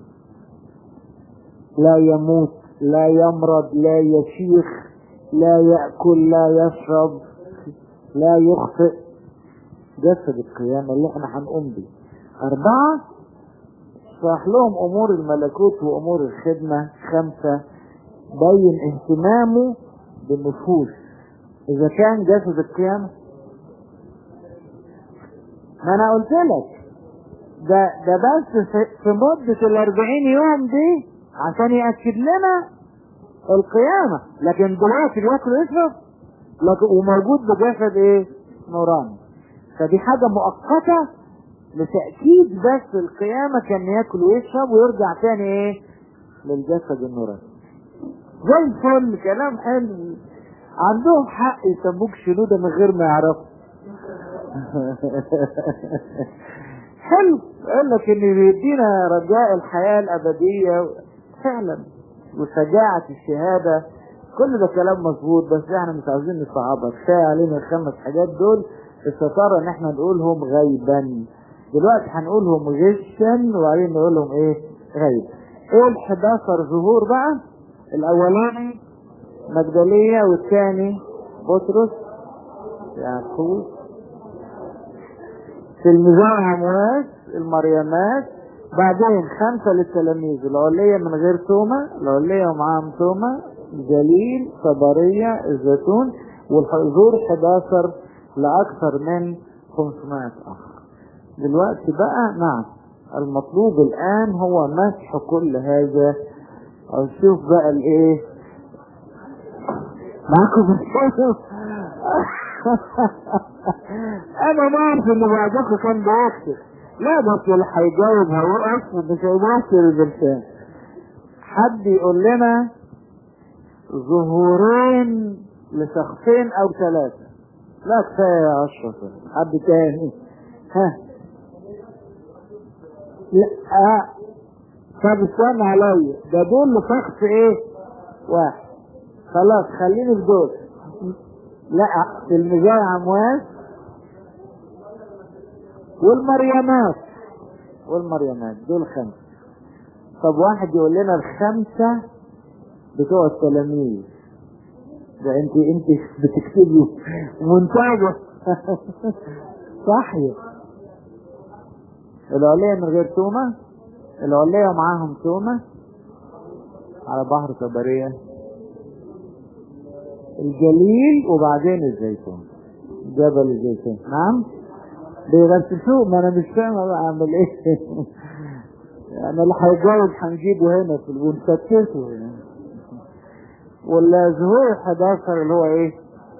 لا يموت لا يمرض لا يشيخ لا يأكل لا يشرب لا يخطئ جسد القيامة اللي احنا هنقوم بيه أربعة اشرح لهم أمور الملكوت وأمور الخدمة خمسة بين اهتمامه بالنفوس إذا كان جسد القيامة ما أنا قلت لك ده ده بس في- في مدة الأربعين يوم دي عشان يأكد لنا القيامة لكن دلوقتي بياكل ويشرب لكن وموجود بجسد ايه نوراني فدي حاجة مؤقتة لتأكيد بس القيامة كان ياكل ويشرب ويرجع تاني ايه للجسد النوراني زي الفل كلام حلو عندهم حق يسموك شنودة من غير ما يعرفوا حلو يقول لك ان بيدينا رجاء الحياة الابدية فعلا وشجاعة الشهادة كل ده كلام مظبوط بس احنا مش عاوزين نصعبها كفاية علينا الخمس حاجات دول الستارة ان احنا نقولهم غيبا دلوقتي هنقولهم غشا وبعدين نقولهم ايه غيب ايه ال 11 ظهور بقى الاولاني مجدلية والثاني بطرس يعقوب تلميذان عمواس المريمات بعدين خمسة للتلاميذ العلية من غير تومة العلية ومعاهم تومة جليل صبرية الزيتون والحضور 11 لأكثر من 500 أخ دلوقتي بقى نعم المطلوب الآن هو مسح كل هذا أو شوف بقى الإيه معاكم الصوت انا ما اعرف ان بعضكم كان بيكتب لا بس اللي هيجاوب هيقف ومش هيبص للبرشام حد يقول لنا ظهورين لشخصين او ثلاثة لا كفاية يا اشرف حد تاني ها لا آه. طب استنى عليا ده دول لشخص ايه واحد خلاص خليني في دول لا المجاي عمواس والمريمات والمريمات دول خمسة طب واحد يقول لنا الخمسة بتوع التلاميذ ده انت انت بتكتبي منتجة صحيح العلية من غير تومة العلية معاهم تومة على بحر صبرية الجليل وبعدين الزيتون جبل الزيتون نعم بيغسسوه ما انا مش فاهم بقى اعمل ايه يعني اللي هيتجوز هنجيبه هنا في ونفتشه يعني والظهور 11 اللي هو ايه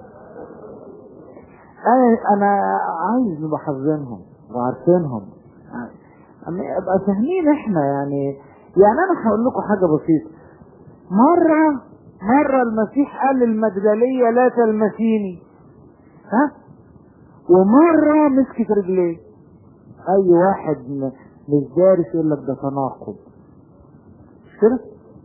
انا انا عايز نبقى حافظينهم وعارفينهم أما ابقى فاهمين احنا يعني يعني انا هقول لكم حاجه بسيطه مره مرة المسيح قال للمجدلية لا تلمسيني ها ومرة مسكت رجليه اي واحد م- مش دارس يقول لك ده تناقض مش كده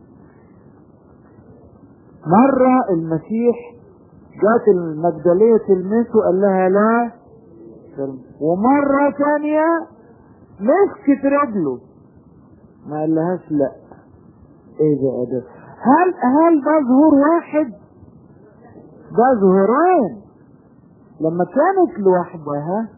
مرة المسيح جات المجدلية تلمسه قال لها لا تلمس. ومرة ثانية مسكت رجله ما قالهاش لا ايه بقى ده هل هل ده ظهور واحد ده ظهورين لما كانت لوحدها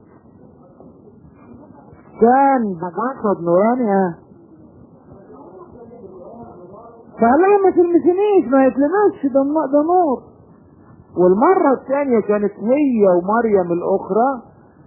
كان بجسد نوراني ها فقال لها ما تلمسنيش ما يتلمسش ده الم- ده نور والمرة الثانية كانت هي ومريم الأخرى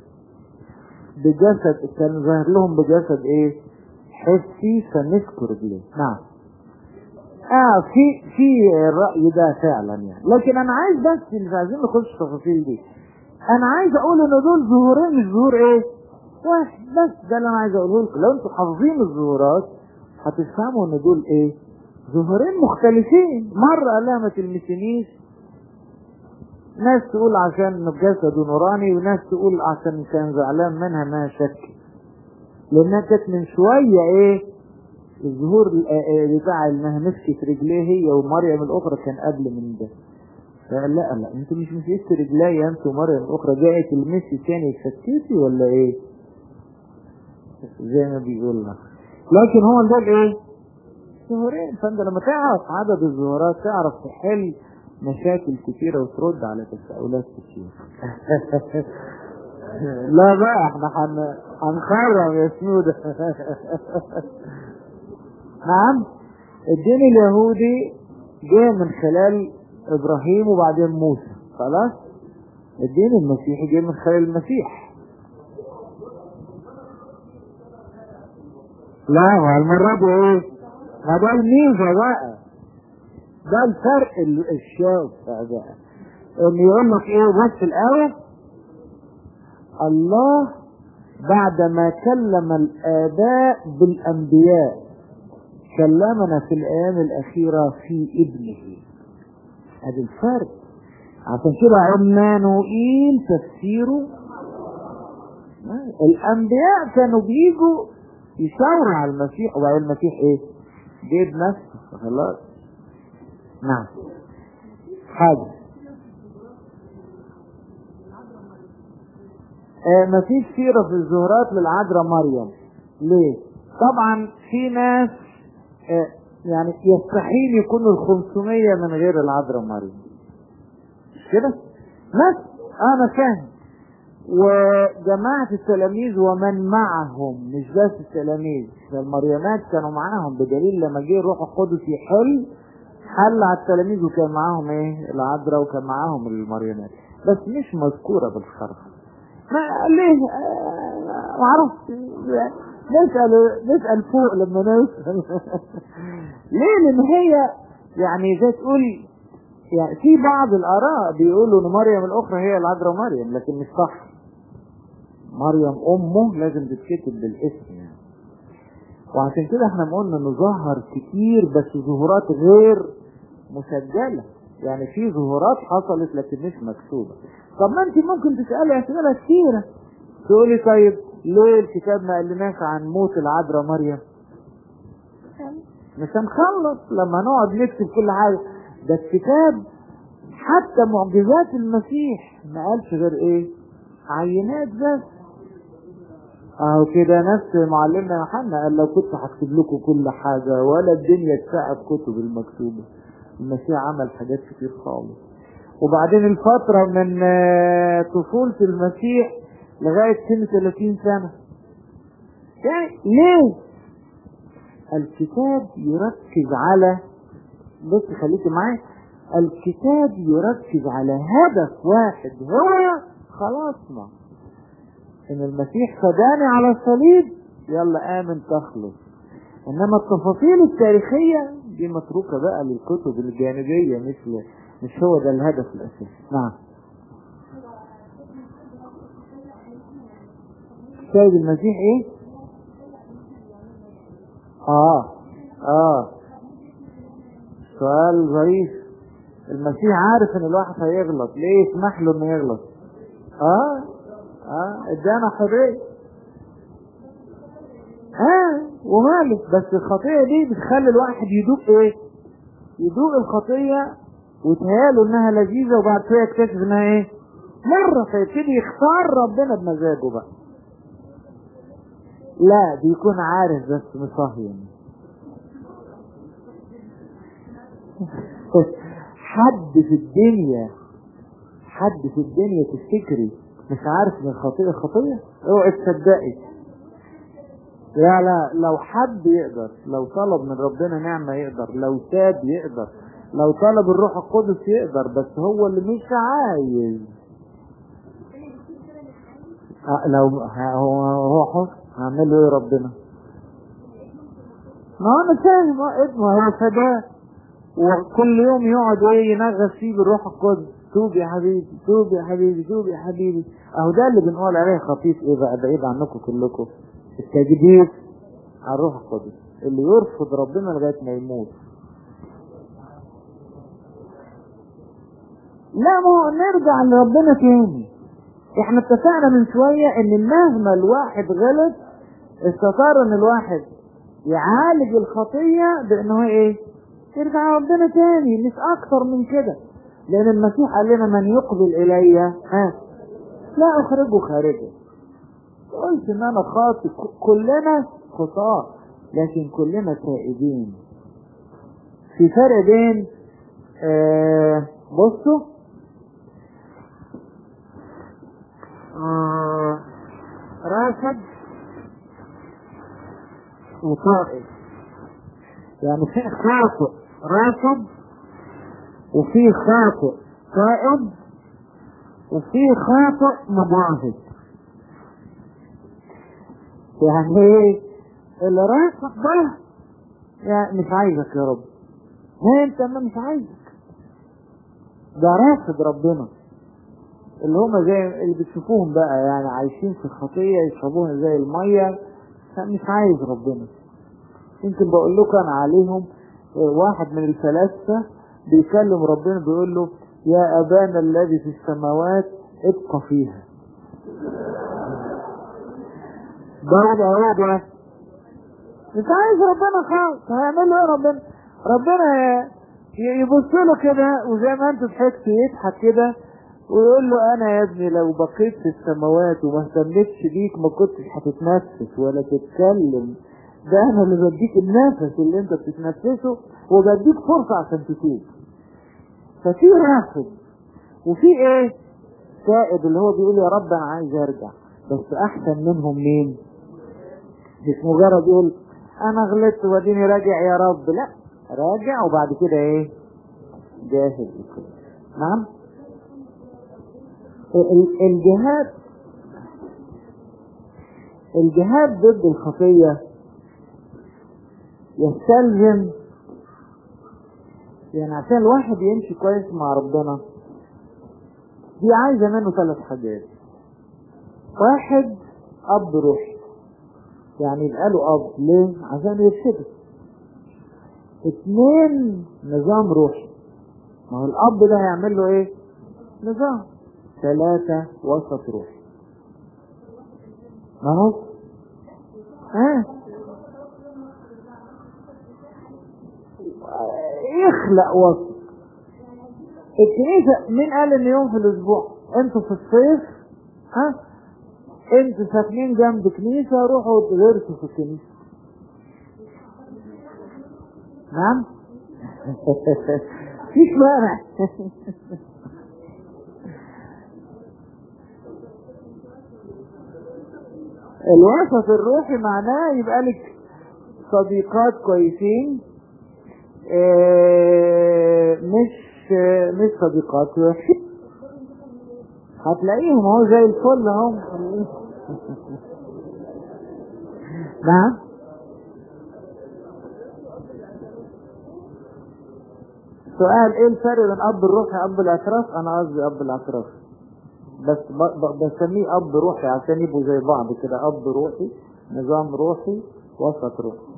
بجسد كان ظاهر لهم بجسد ايه حسي فنذكر به نعم اه في في الرأي ده فعلا يعني لكن انا عايز بس مش عايزين نخش في التفاصيل دي انا عايز اقول ان دول ظهورين مش ظهور ايه واحد بس ده اللي انا عايز اقوله لكم لو انتوا حافظين الظهورات هتفهموا ان دول ايه ظهورين مختلفين مرة قال لها ما تلمسنيش ناس تقول عشان جسده نوراني وناس تقول عشان كان زعلان منها انها شك لانها كانت من شوية ايه الظهور ال- آه، بتاع انها مسكت رجليه هي ومريم الاخرى كان قبل من ده فقال لا لا انت مش مسكت رجلي انت ومريم الاخرى جاية تلمسي تاني شكيتي ولا ايه زي ما بيقول لك لكن هو ده ايه ظهورين فانت لما تعرف عدد الظهورات تعرف تحل مشاكل كتيرة وترد على تساؤلات كتير لا بقى احنا هن- هنخرم يا سنودة نعم الدين اليهودي جاء من خلال ابراهيم وبعدين موسى خلاص الدين المسيحي جاء من خلال المسيح لا ما المرة دي ايه ما ده الميزة بقى ده الفرق ال- الشاسع بقى ان يقول لك ايه بص الايه الله بعدما كلم الاباء بالانبياء كلمنا في الايام الاخيره في ابنه هذا الفرق عشان كده عمانوئيل تفسيره الانبياء كانوا بيجوا يشاوروا على المسيح وبعدين المسيح ايه جيب نفسه خلاص نعم حاجة آه مفيش سيرة في الزهرات للعذراء مريم ليه؟ طبعا في ناس آه يعني يستحيل يكونوا ال 500 من غير العذراء مريم مش كده؟ ناس انا فاهم وجماعة التلاميذ ومن معهم مش بس التلاميذ المريمات كانوا معاهم بدليل لما جه الروح القدس يحل حل على التلاميذ وكان معاهم ايه العذراء وكان معاهم المريمات بس مش مذكورة بالحرف ما ليه آه، معرفش نسأل نسأل فوق لما نسأل ليه لان هي يعني زي تقول يعني في بعض الاراء بيقولوا ان مريم الاخرى هي العذراء مريم لكن مش صح مريم امه لازم تتكتب بالاسم يعني وعشان كده احنا ما قلنا نظهر كتير بس ظهورات غير مسجلة يعني في ظهورات حصلت لكن مش مكتوبة طب ما انت ممكن تسألي اسئلة كتيرة تقولي طيب ليه الكتاب ما قالناش عن موت العذراء مريم مش هنخلص لما نقعد نكتب كل حاجة ده الكتاب حتى معجزات المسيح ما قالش غير ايه عينات بس اهو كده نفس معلمنا يوحنا قال لو كنت هكتب لكم كل حاجة ولا الدنيا تساعد كتب المكتوبة المسيح عمل حاجات كتير خالص وبعدين الفترة من آه، طفولة المسيح لغاية سن 30 سنة يعني ليه الكتاب يركز على بص خليكي معايا الكتاب يركز على هدف واحد هو خلاصنا ان المسيح فداني على الصليب يلا امن تخلص انما التفاصيل التاريخية دي متروكة بقى للكتب الجانبية مثل مش هو ده الهدف الاساسي نعم السيد المسيح ايه اه اه سؤال ظريف المسيح عارف ان الواحد هيغلط ليه يسمح له انه يغلط اه اه ادانا حريه اه وماله بس الخطيه دي بتخلي الواحد يدوق ايه يدوق الخطيه وتهياله انها لذيذه وبعد كده يكتشف انها ايه مره فيبتدي يختار ربنا بمزاجه بقى لا بيكون عارف بس مصهين حد في الدنيا حد في الدنيا تفتكري مش عارف ان الخطيئة خطية اوعي تصدقي لا لا لو حد يقدر لو طلب من ربنا نعمة يقدر لو تاب يقدر لو طلب الروح القدس يقدر بس هو اللي مش عايز آه، لو ه- هو هو حر هعمل له ايه ربنا ما هو انا فاهم آه، ابنه هو فداه وكل يوم يقعد ايه ينغص فيه بالروح القدس توب يا حبيبي توب يا حبيبي توب يا حبيبي اهو ده اللي بنقول عليه خطيف ايه بقى بعيد عنكم كلكم التجديد على الروح القدس اللي يرفض ربنا لغايه ما يموت لا ما هو نرجع لربنا تاني احنا اتفقنا من شوية ان مهما الواحد غلط استطار ان الواحد يعالج الخطية بانه ايه يرجع ربنا تاني مش اكتر من كده لان المسيح قال لنا من يقبل الي ها لا اخرجه خارجه قلت ان انا خاطئ كلنا خطاة لكن كلنا تائبين في فرق بين آه بصوا آه راشد وطائب يعني في خاطئ راشد وفي خاطئ طائب وفي خاطئ مباهج يعني ايه اللي راشد ده يعني مش عايزك يا رب ما انت ما مش عايزك ده راشد ربنا اللي هم زي اللي بتشوفوهم بقى يعني عايشين في الخطية يشربوها زي المية مش عايز ربنا يمكن بقول لكم انا عليهم واحد من الفلاسفة بيكلم ربنا بيقول له يا ابانا الذي في السماوات ابقى فيها ده هو ده مش عايز ربنا خالص هيعمل له ايه ربنا ربنا يبص له كده وزي ما انت ضحكت يضحك كده ويقول له انا يا ابني لو بقيت في السماوات وما اهتمتش بيك ما كنتش هتتنفس ولا تتكلم ده انا اللي بديك النفس اللي انت بتتنفسه وبديك فرصة عشان تتوب ففي رافض وفي ايه سائد اللي هو بيقول يا رب انا عايز ارجع بس احسن منهم مين مش مجرد يقول انا غلطت واديني راجع يا رب لا راجع وبعد كده ايه جاهز لكده نعم الجهاد الجهاد ضد الخطية يستلزم يعني عشان الواحد يمشي كويس مع ربنا دي عايزة منه ثلاث حاجات واحد أب روحي يعني يبقى له أب ليه؟ عشان يرشده اثنين نظام روحي ما هو الأب ده هيعمل له إيه؟ نظام ثلاثة وسط روحي ما هو ها يخلق وسط الكنيسة مين قال ان يوم في الاسبوع انتوا في الصيف ها انتوا ساكنين جنب كنيسة روحوا تغرسوا في الكنيسة نعم فيش مانع الوسط الروحي معناه يبقى لك صديقات كويسين اه مش اه مش صديقات وحشين هتلاقيهم اهو زي الفل اهو نعم سؤال ايه الفرق بين اب الروحي واب الاعتراف انا قصدي اب الاعتراف بس بسميه اب روحي عشان يبقوا زي بعض كده اب روحي نظام روحي وسط روحي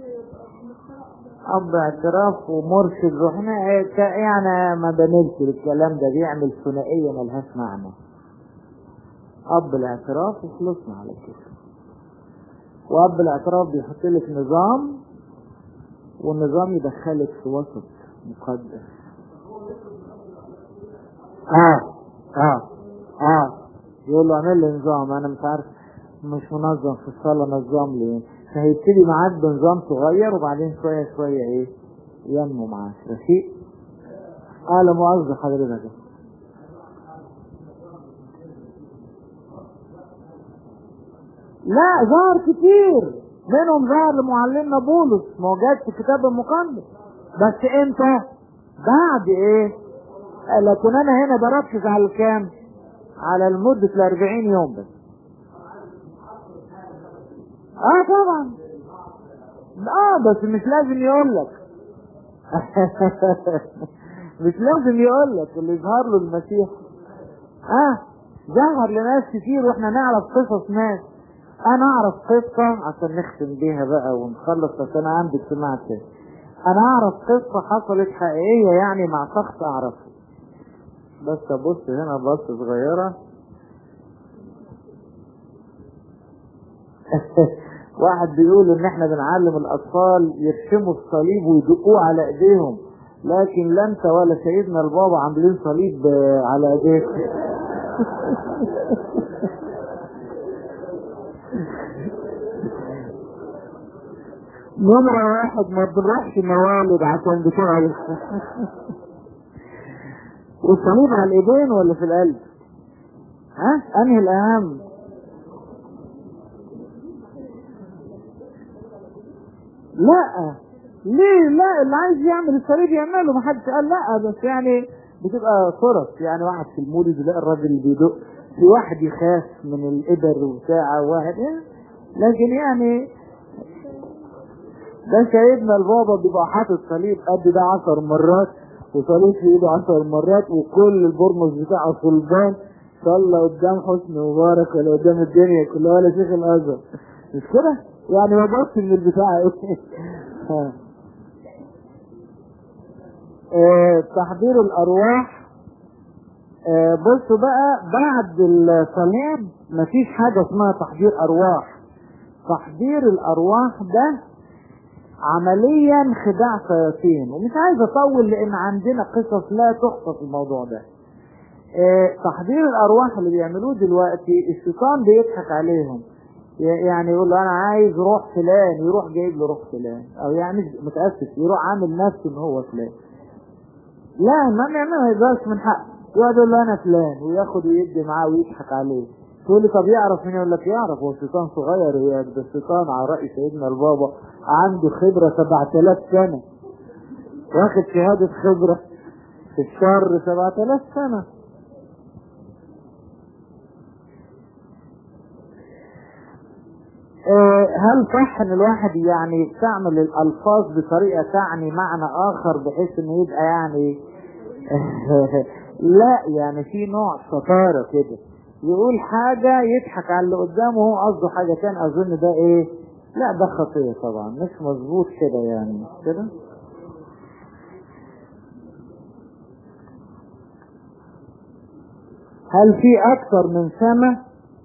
اب اعتراف ومرشد روحنا يعني ما بنمشي الكلام ده بيعمل ثنائيه ملهاش معنى اب الاعتراف وخلصنا على كده واب الاعتراف بيحط لك نظام والنظام يدخلك في وسط مقدس اه اه اه يقول له اعمل لي نظام انا مش عارف مش منظم في الصلاه نظام لي فهيبتدي معاك بنظام صغير وبعدين شويه شويه ايه ينمو معاك رفيق اه لا مؤاخذه حضرتك لا ظهر كتير منهم ظهر لمعلمنا بولس موجود في الكتاب المقدس بس امتى بعد ايه لكن انا هنا بركز على الكام على المدة الاربعين يوم بس اه طبعا اه بس مش لازم يقول لك مش لازم يقول لك اللي يظهر له المسيح اه ظهر لناس كتير واحنا نعرف قصص ناس انا اعرف قصة عشان نختم بيها بقى ونخلص عشان انا عندي اجتماع تاني انا اعرف قصة حصلت حقيقية يعني مع شخص اعرفه بس ابص هنا بص صغيرة واحد بيقول ان احنا بنعلم الاطفال يرسموا الصليب ويدقوه على ايديهم لكن لا انت ولا سيدنا البابا عاملين صليب على ايديك نمرة واحد ما بنروحش موالد عشان بتوع والصليب على الايدين ولا في القلب؟ ها؟ انهي الاهم؟ لا ليه لا اللي عايز يعمل الصليب يعمله ما حدش قال لا بس يعني بتبقى فرص يعني واحد في المولد يلاقي الراجل اللي بيدق في واحد يخاف من الابر وبتاع واحد يعني لكن يعني ده سيدنا البابا بيبقى حاطط صليب قد ده عشر مرات وصليب في ايده عشر مرات وكل البرمز بتاعه صلبان صلى قدام حسن مبارك ولا قدام الدنيا كلها ولا شيخ الازهر مش كده؟ يعني ما بص من البتاع ايه اه تحضير الارواح اه بصوا بقى بعد الصليب مفيش حاجة اسمها تحضير ارواح تحضير الارواح ده عمليا خداع شياطين ومش عايز اطول لان عندنا قصص لا تحصى في الموضوع ده اه تحضير الارواح اللي بيعملوه دلوقتي الشيطان بيضحك عليهم يعني يقول له انا عايز روح فلان يروح جايب له روح فلان او يعني متاسف يروح عامل نفسه ان هو فلان لا ما ما يقدرش من حقه يقعد يقول له انا فلان وياخد ويدي معاه ويضحك عليه تقول لي طب يعرف مين يقول لك يعرف هو الشيطان صغير يا ده الشيطان على راي سيدنا البابا عنده خبره 7000 سنه واخد شهاده خبره في الشر 7000 سنه هل صح ان الواحد يعني يستعمل الالفاظ بطريقه تعني معنى اخر بحيث انه يبقى يعني لا يعني في نوع شطاره كده يقول حاجة يضحك على اللي قدامه وهو قصده حاجة تانية اظن ده ايه لا ده خطية طبعا مش مظبوط كده يعني كده هل في اكتر من سنة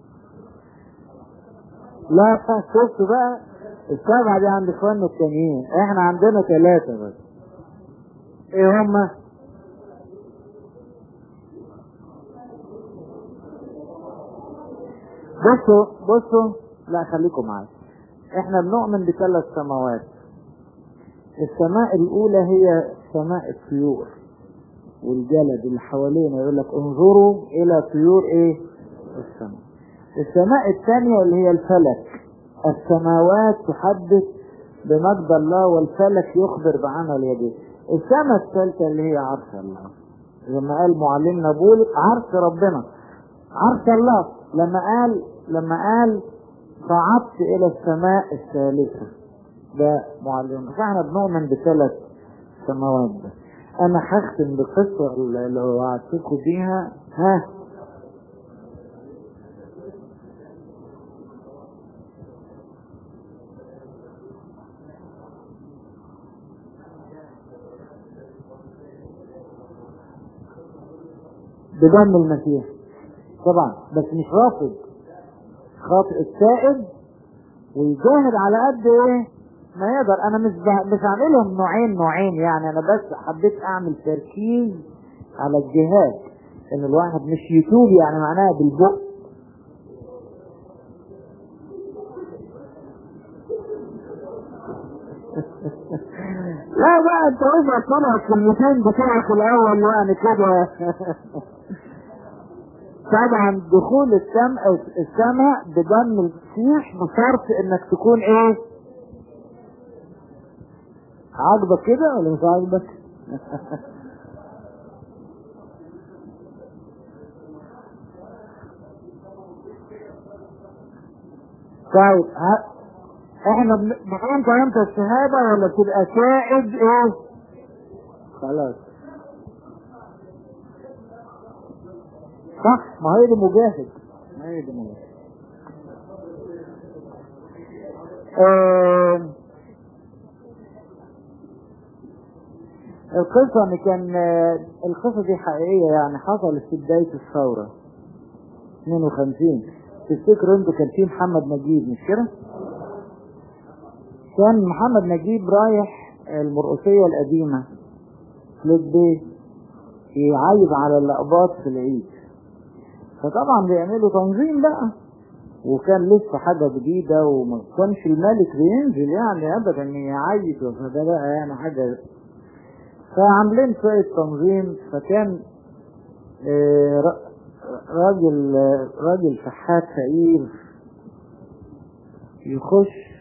لا شفت بقى السبعة دي عند اخواننا التانيين احنا عندنا ثلاثة بس ايه هما بصوا بصوا لا خليكم معايا احنا بنؤمن بثلاث سماوات السماء الاولى هي سماء الطيور والجلد اللي حوالينا يقول لك انظروا الى طيور ايه السماء السماء الثانية اللي هي الفلك السماوات تحدث بمجد الله والفلك يخبر بعمل يديه السماء الثالثة اللي هي عرش الله لما قال معلمنا بولس عرش ربنا عرش الله لما قال لما قال صعدت الى السماء الثالثة ده معلمنا فاحنا بنؤمن بثلاث سماوات ده انا هختم بقصة اللي وعدتكم بيها ها بدم المسيح طبعا بس مش رافض خاطئ السائد ويجاهد على قد ايه ما يقدر انا مش مش عاملهم نوعين نوعين يعني انا بس حبيت اعمل تركيز على الجهاد ان الواحد مش يتوب يعني معناها بالبق لا بقى انت اذا طلع الكلمتين بتوعك الاول يعني كده طبعا دخول السماء السماء بدم المسيح بشرط انك تكون ايه عاجبك كده ولا مش عاجبك؟ طيب ها احنا بنقوم امتى الشهاده ولا تبقى شاهد ايه؟ خلاص صح ما هي دي مجاهد ما هي دي مجاهد آه القصة ان كان آه، القصة دي حقيقية يعني حصلت في بداية الثورة 52 تفتكروا انتوا كان في محمد نجيب مش كده؟ كان محمد نجيب رايح المرقسية القديمة فلوت بيه يعيب على اللقباط في العيد فطبعا بيعملوا تنظيم بقى وكان لسه حاجة جديدة وما كانش الملك بينزل يعني ابدا يعيط فده بقى يعني حاجة فعاملين شوية تنظيم فكان آه، ر- راجل راجل شحات فقير يخش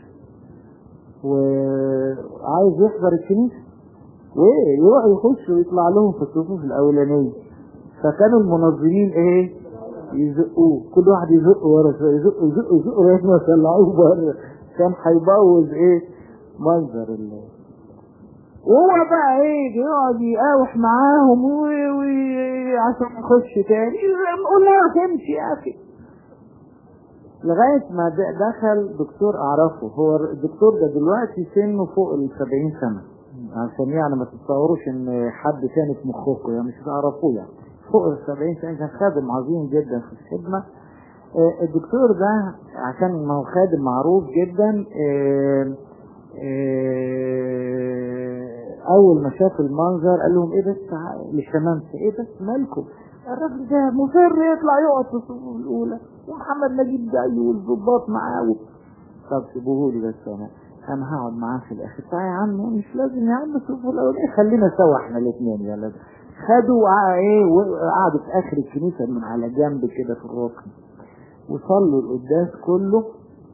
وعايز يحضر الكنيسة وايه يروح يخش ويطلع لهم في الصفوف الأولانية فكانوا المنظمين ايه يزقوه كل واحد يزق ورا شوية يزق يزق يزق لغاية ما طلعوه بره كان هيبوظ ايه منظر الله وهو بقى ايه يقعد يقاوح معاهم و- و- عشان يخش تاني قول له تمشي يا اخي لغاية ما د- دخل دكتور اعرفه هو الدكتور ده دلوقتي سنه فوق ال 70 سنة عشان يعني ما تتصوروش ان حد تاني في مخكم يعني مش هتعرفوه يعني فوق ال 70 سنة كان خادم عظيم جدا في الخدمة آه، الدكتور ده عشان ما هو خادم معروف جدا آه، آه، اول ما شاف المنظر قال لهم ايه بس للشمامسة ايه بس مالكم الراجل ده مصر يطلع يقعد في الصفوف الاولى ومحمد نجيب جاي والظباط معاه و... طب سيبوه لي بس انا انا هقعد معاه في الاخر تعالى يا عم مش لازم يا عم الصفوف الاولانيه خلينا سوا احنا الاثنين يلا خدوا وقع- ايه وقعدوا في اخر الكنيسه من على جنب كده في الركن وصلوا القداس كله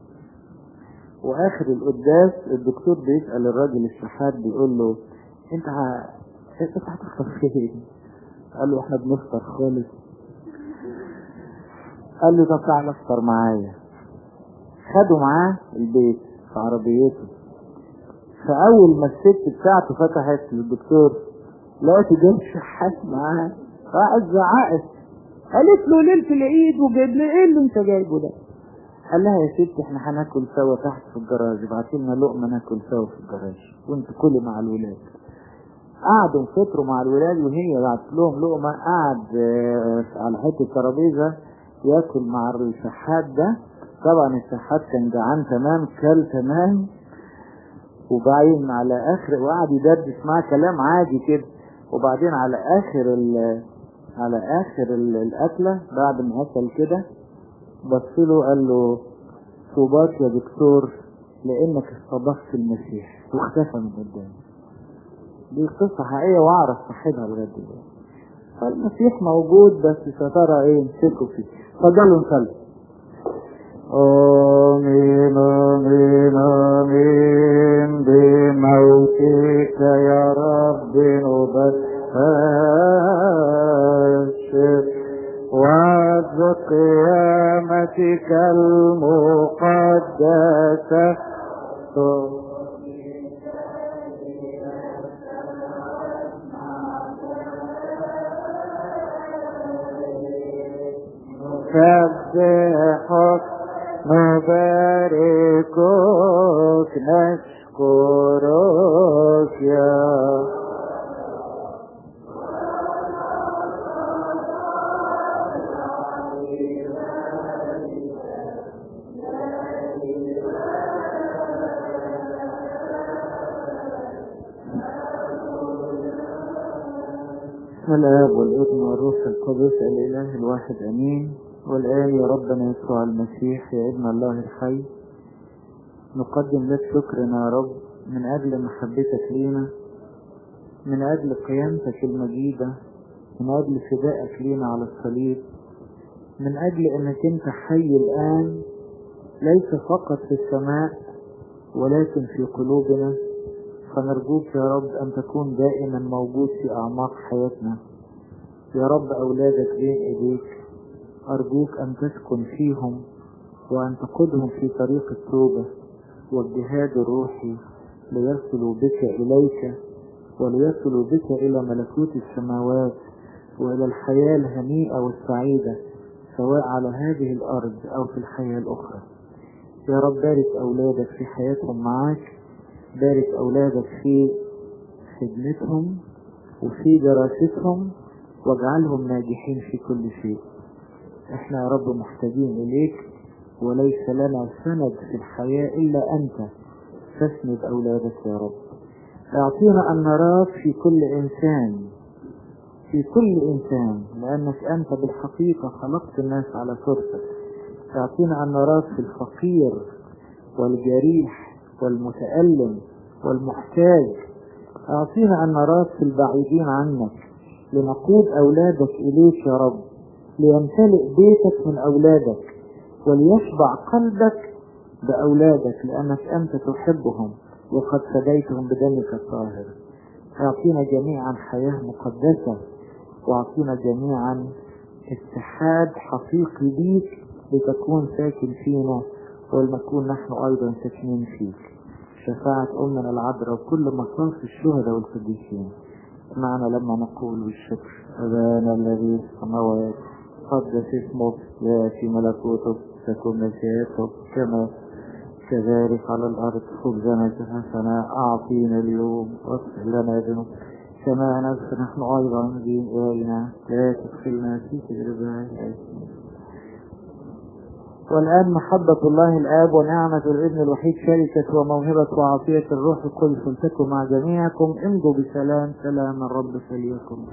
واخر القداس الدكتور بيسال الراجل الشحات بيقول له انت ه... انت هتفطر فين؟ قال له احنا بنفطر خالص قال له طب تعالى افطر معايا خدوا معاه البيت في عربيته فاول ما الست بتاعته فتحت للدكتور لقيته جايب شحات معاه راحت زعقت قالت له ليله العيد وجايب لي ايه اللي انت جايبه ده؟ قال لها يا ست احنا هناكل سوا تحت في الجراج ابعتي لنا لقمه ناكل سوا في الجراج وانت كلي مع الولاد قعدوا فطروا مع الولاد وهي بعت لهم لقمه قعد آه، على حته ترابيزه ياكل مع الشحات ده طبعا الشحات كان جعان تمام كل تمام وبعدين على اخر وقعد يدردش معاه كلام عادي كده وبعدين على اخر ال على اخر ال- الاكله بعد ما اكل كده بص له قال له طوباك يا دكتور لانك استضفت المسيح واختفى من قدامي دي قصة حقيقية واعرف صاحبها لغاية دلوقتي فالمسيح موجود بس يا ترى ايه امسكوا فيه فضلوا نصلي آمين آمين آمين بموتك يا رب نبشر وعد قيامتك المقدسة نسبحك نباركك نشكرك يا بسم الآب والابن والروح القدس الإله الواحد أمين والآن يا ربنا يسوع المسيح يا ابن الله الحي نقدم لك شكرنا يا رب من أجل محبتك لينا من أجل قيامتك المجيدة من أجل فدائك لينا على الصليب من أجل أنك أنت حي الآن ليس فقط في السماء ولكن في قلوبنا فنرجوك يا رب أن تكون دائما موجود في أعماق حياتنا يا رب أولادك بين إيديك أرجوك أن تسكن فيهم وأن تقودهم في طريق التوبة والجهاد الروحي ليصلوا بك إليك وليصلوا بك إلى ملكوت السماوات وإلى الحياة الهنيئة والسعيدة سواء على هذه الأرض أو في الحياة الأخرى يا رب بارك أولادك في حياتهم معاك بارك أولادك في خدمتهم وفي دراستهم واجعلهم ناجحين في كل شيء احنا يا رب محتاجين إليك وليس لنا سند في الحياة إلا أنت فاسند أولادك يا رب اعطينا أن نراك في كل إنسان في كل إنسان لأنك أنت بالحقيقة خلقت الناس على صورتك اعطينا أن نراك في الفقير والجريح والمتألم والمحتاج اعطينا أن نراك في البعيدين عنك لنقود أولادك إليك يا رب ليمتلئ بيتك من أولادك وليشبع قلبك بأولادك لأنك أنت تحبهم وقد فديتهم بدمك الطاهر اعطينا جميعا حياة مقدسة واعطينا جميعا اتحاد حقيقي بيك لتكون ساكن فينا ولنكون نحن أيضا ساكنين فيك شفاعة أمنا العذراء وكل مصاف الشهداء والقديسين معنا لما نقول بالشكر أبانا الذي في السماوات قدس اسمك يأتي ملكوتك تكن مشيئتك كما كذلك على الأرض خبزنا كفافنا أعطينا اليوم واغفر لنا ذنوب كما نغفر نحن أيضا دين إلينا لا تدخلنا في تجربة والآن محبة الله الآب ونعمة الابن الوحيد شركة وموهبة وعطية الروح القدس تكن مع جميعكم امضوا بسلام سلام الرب فليكن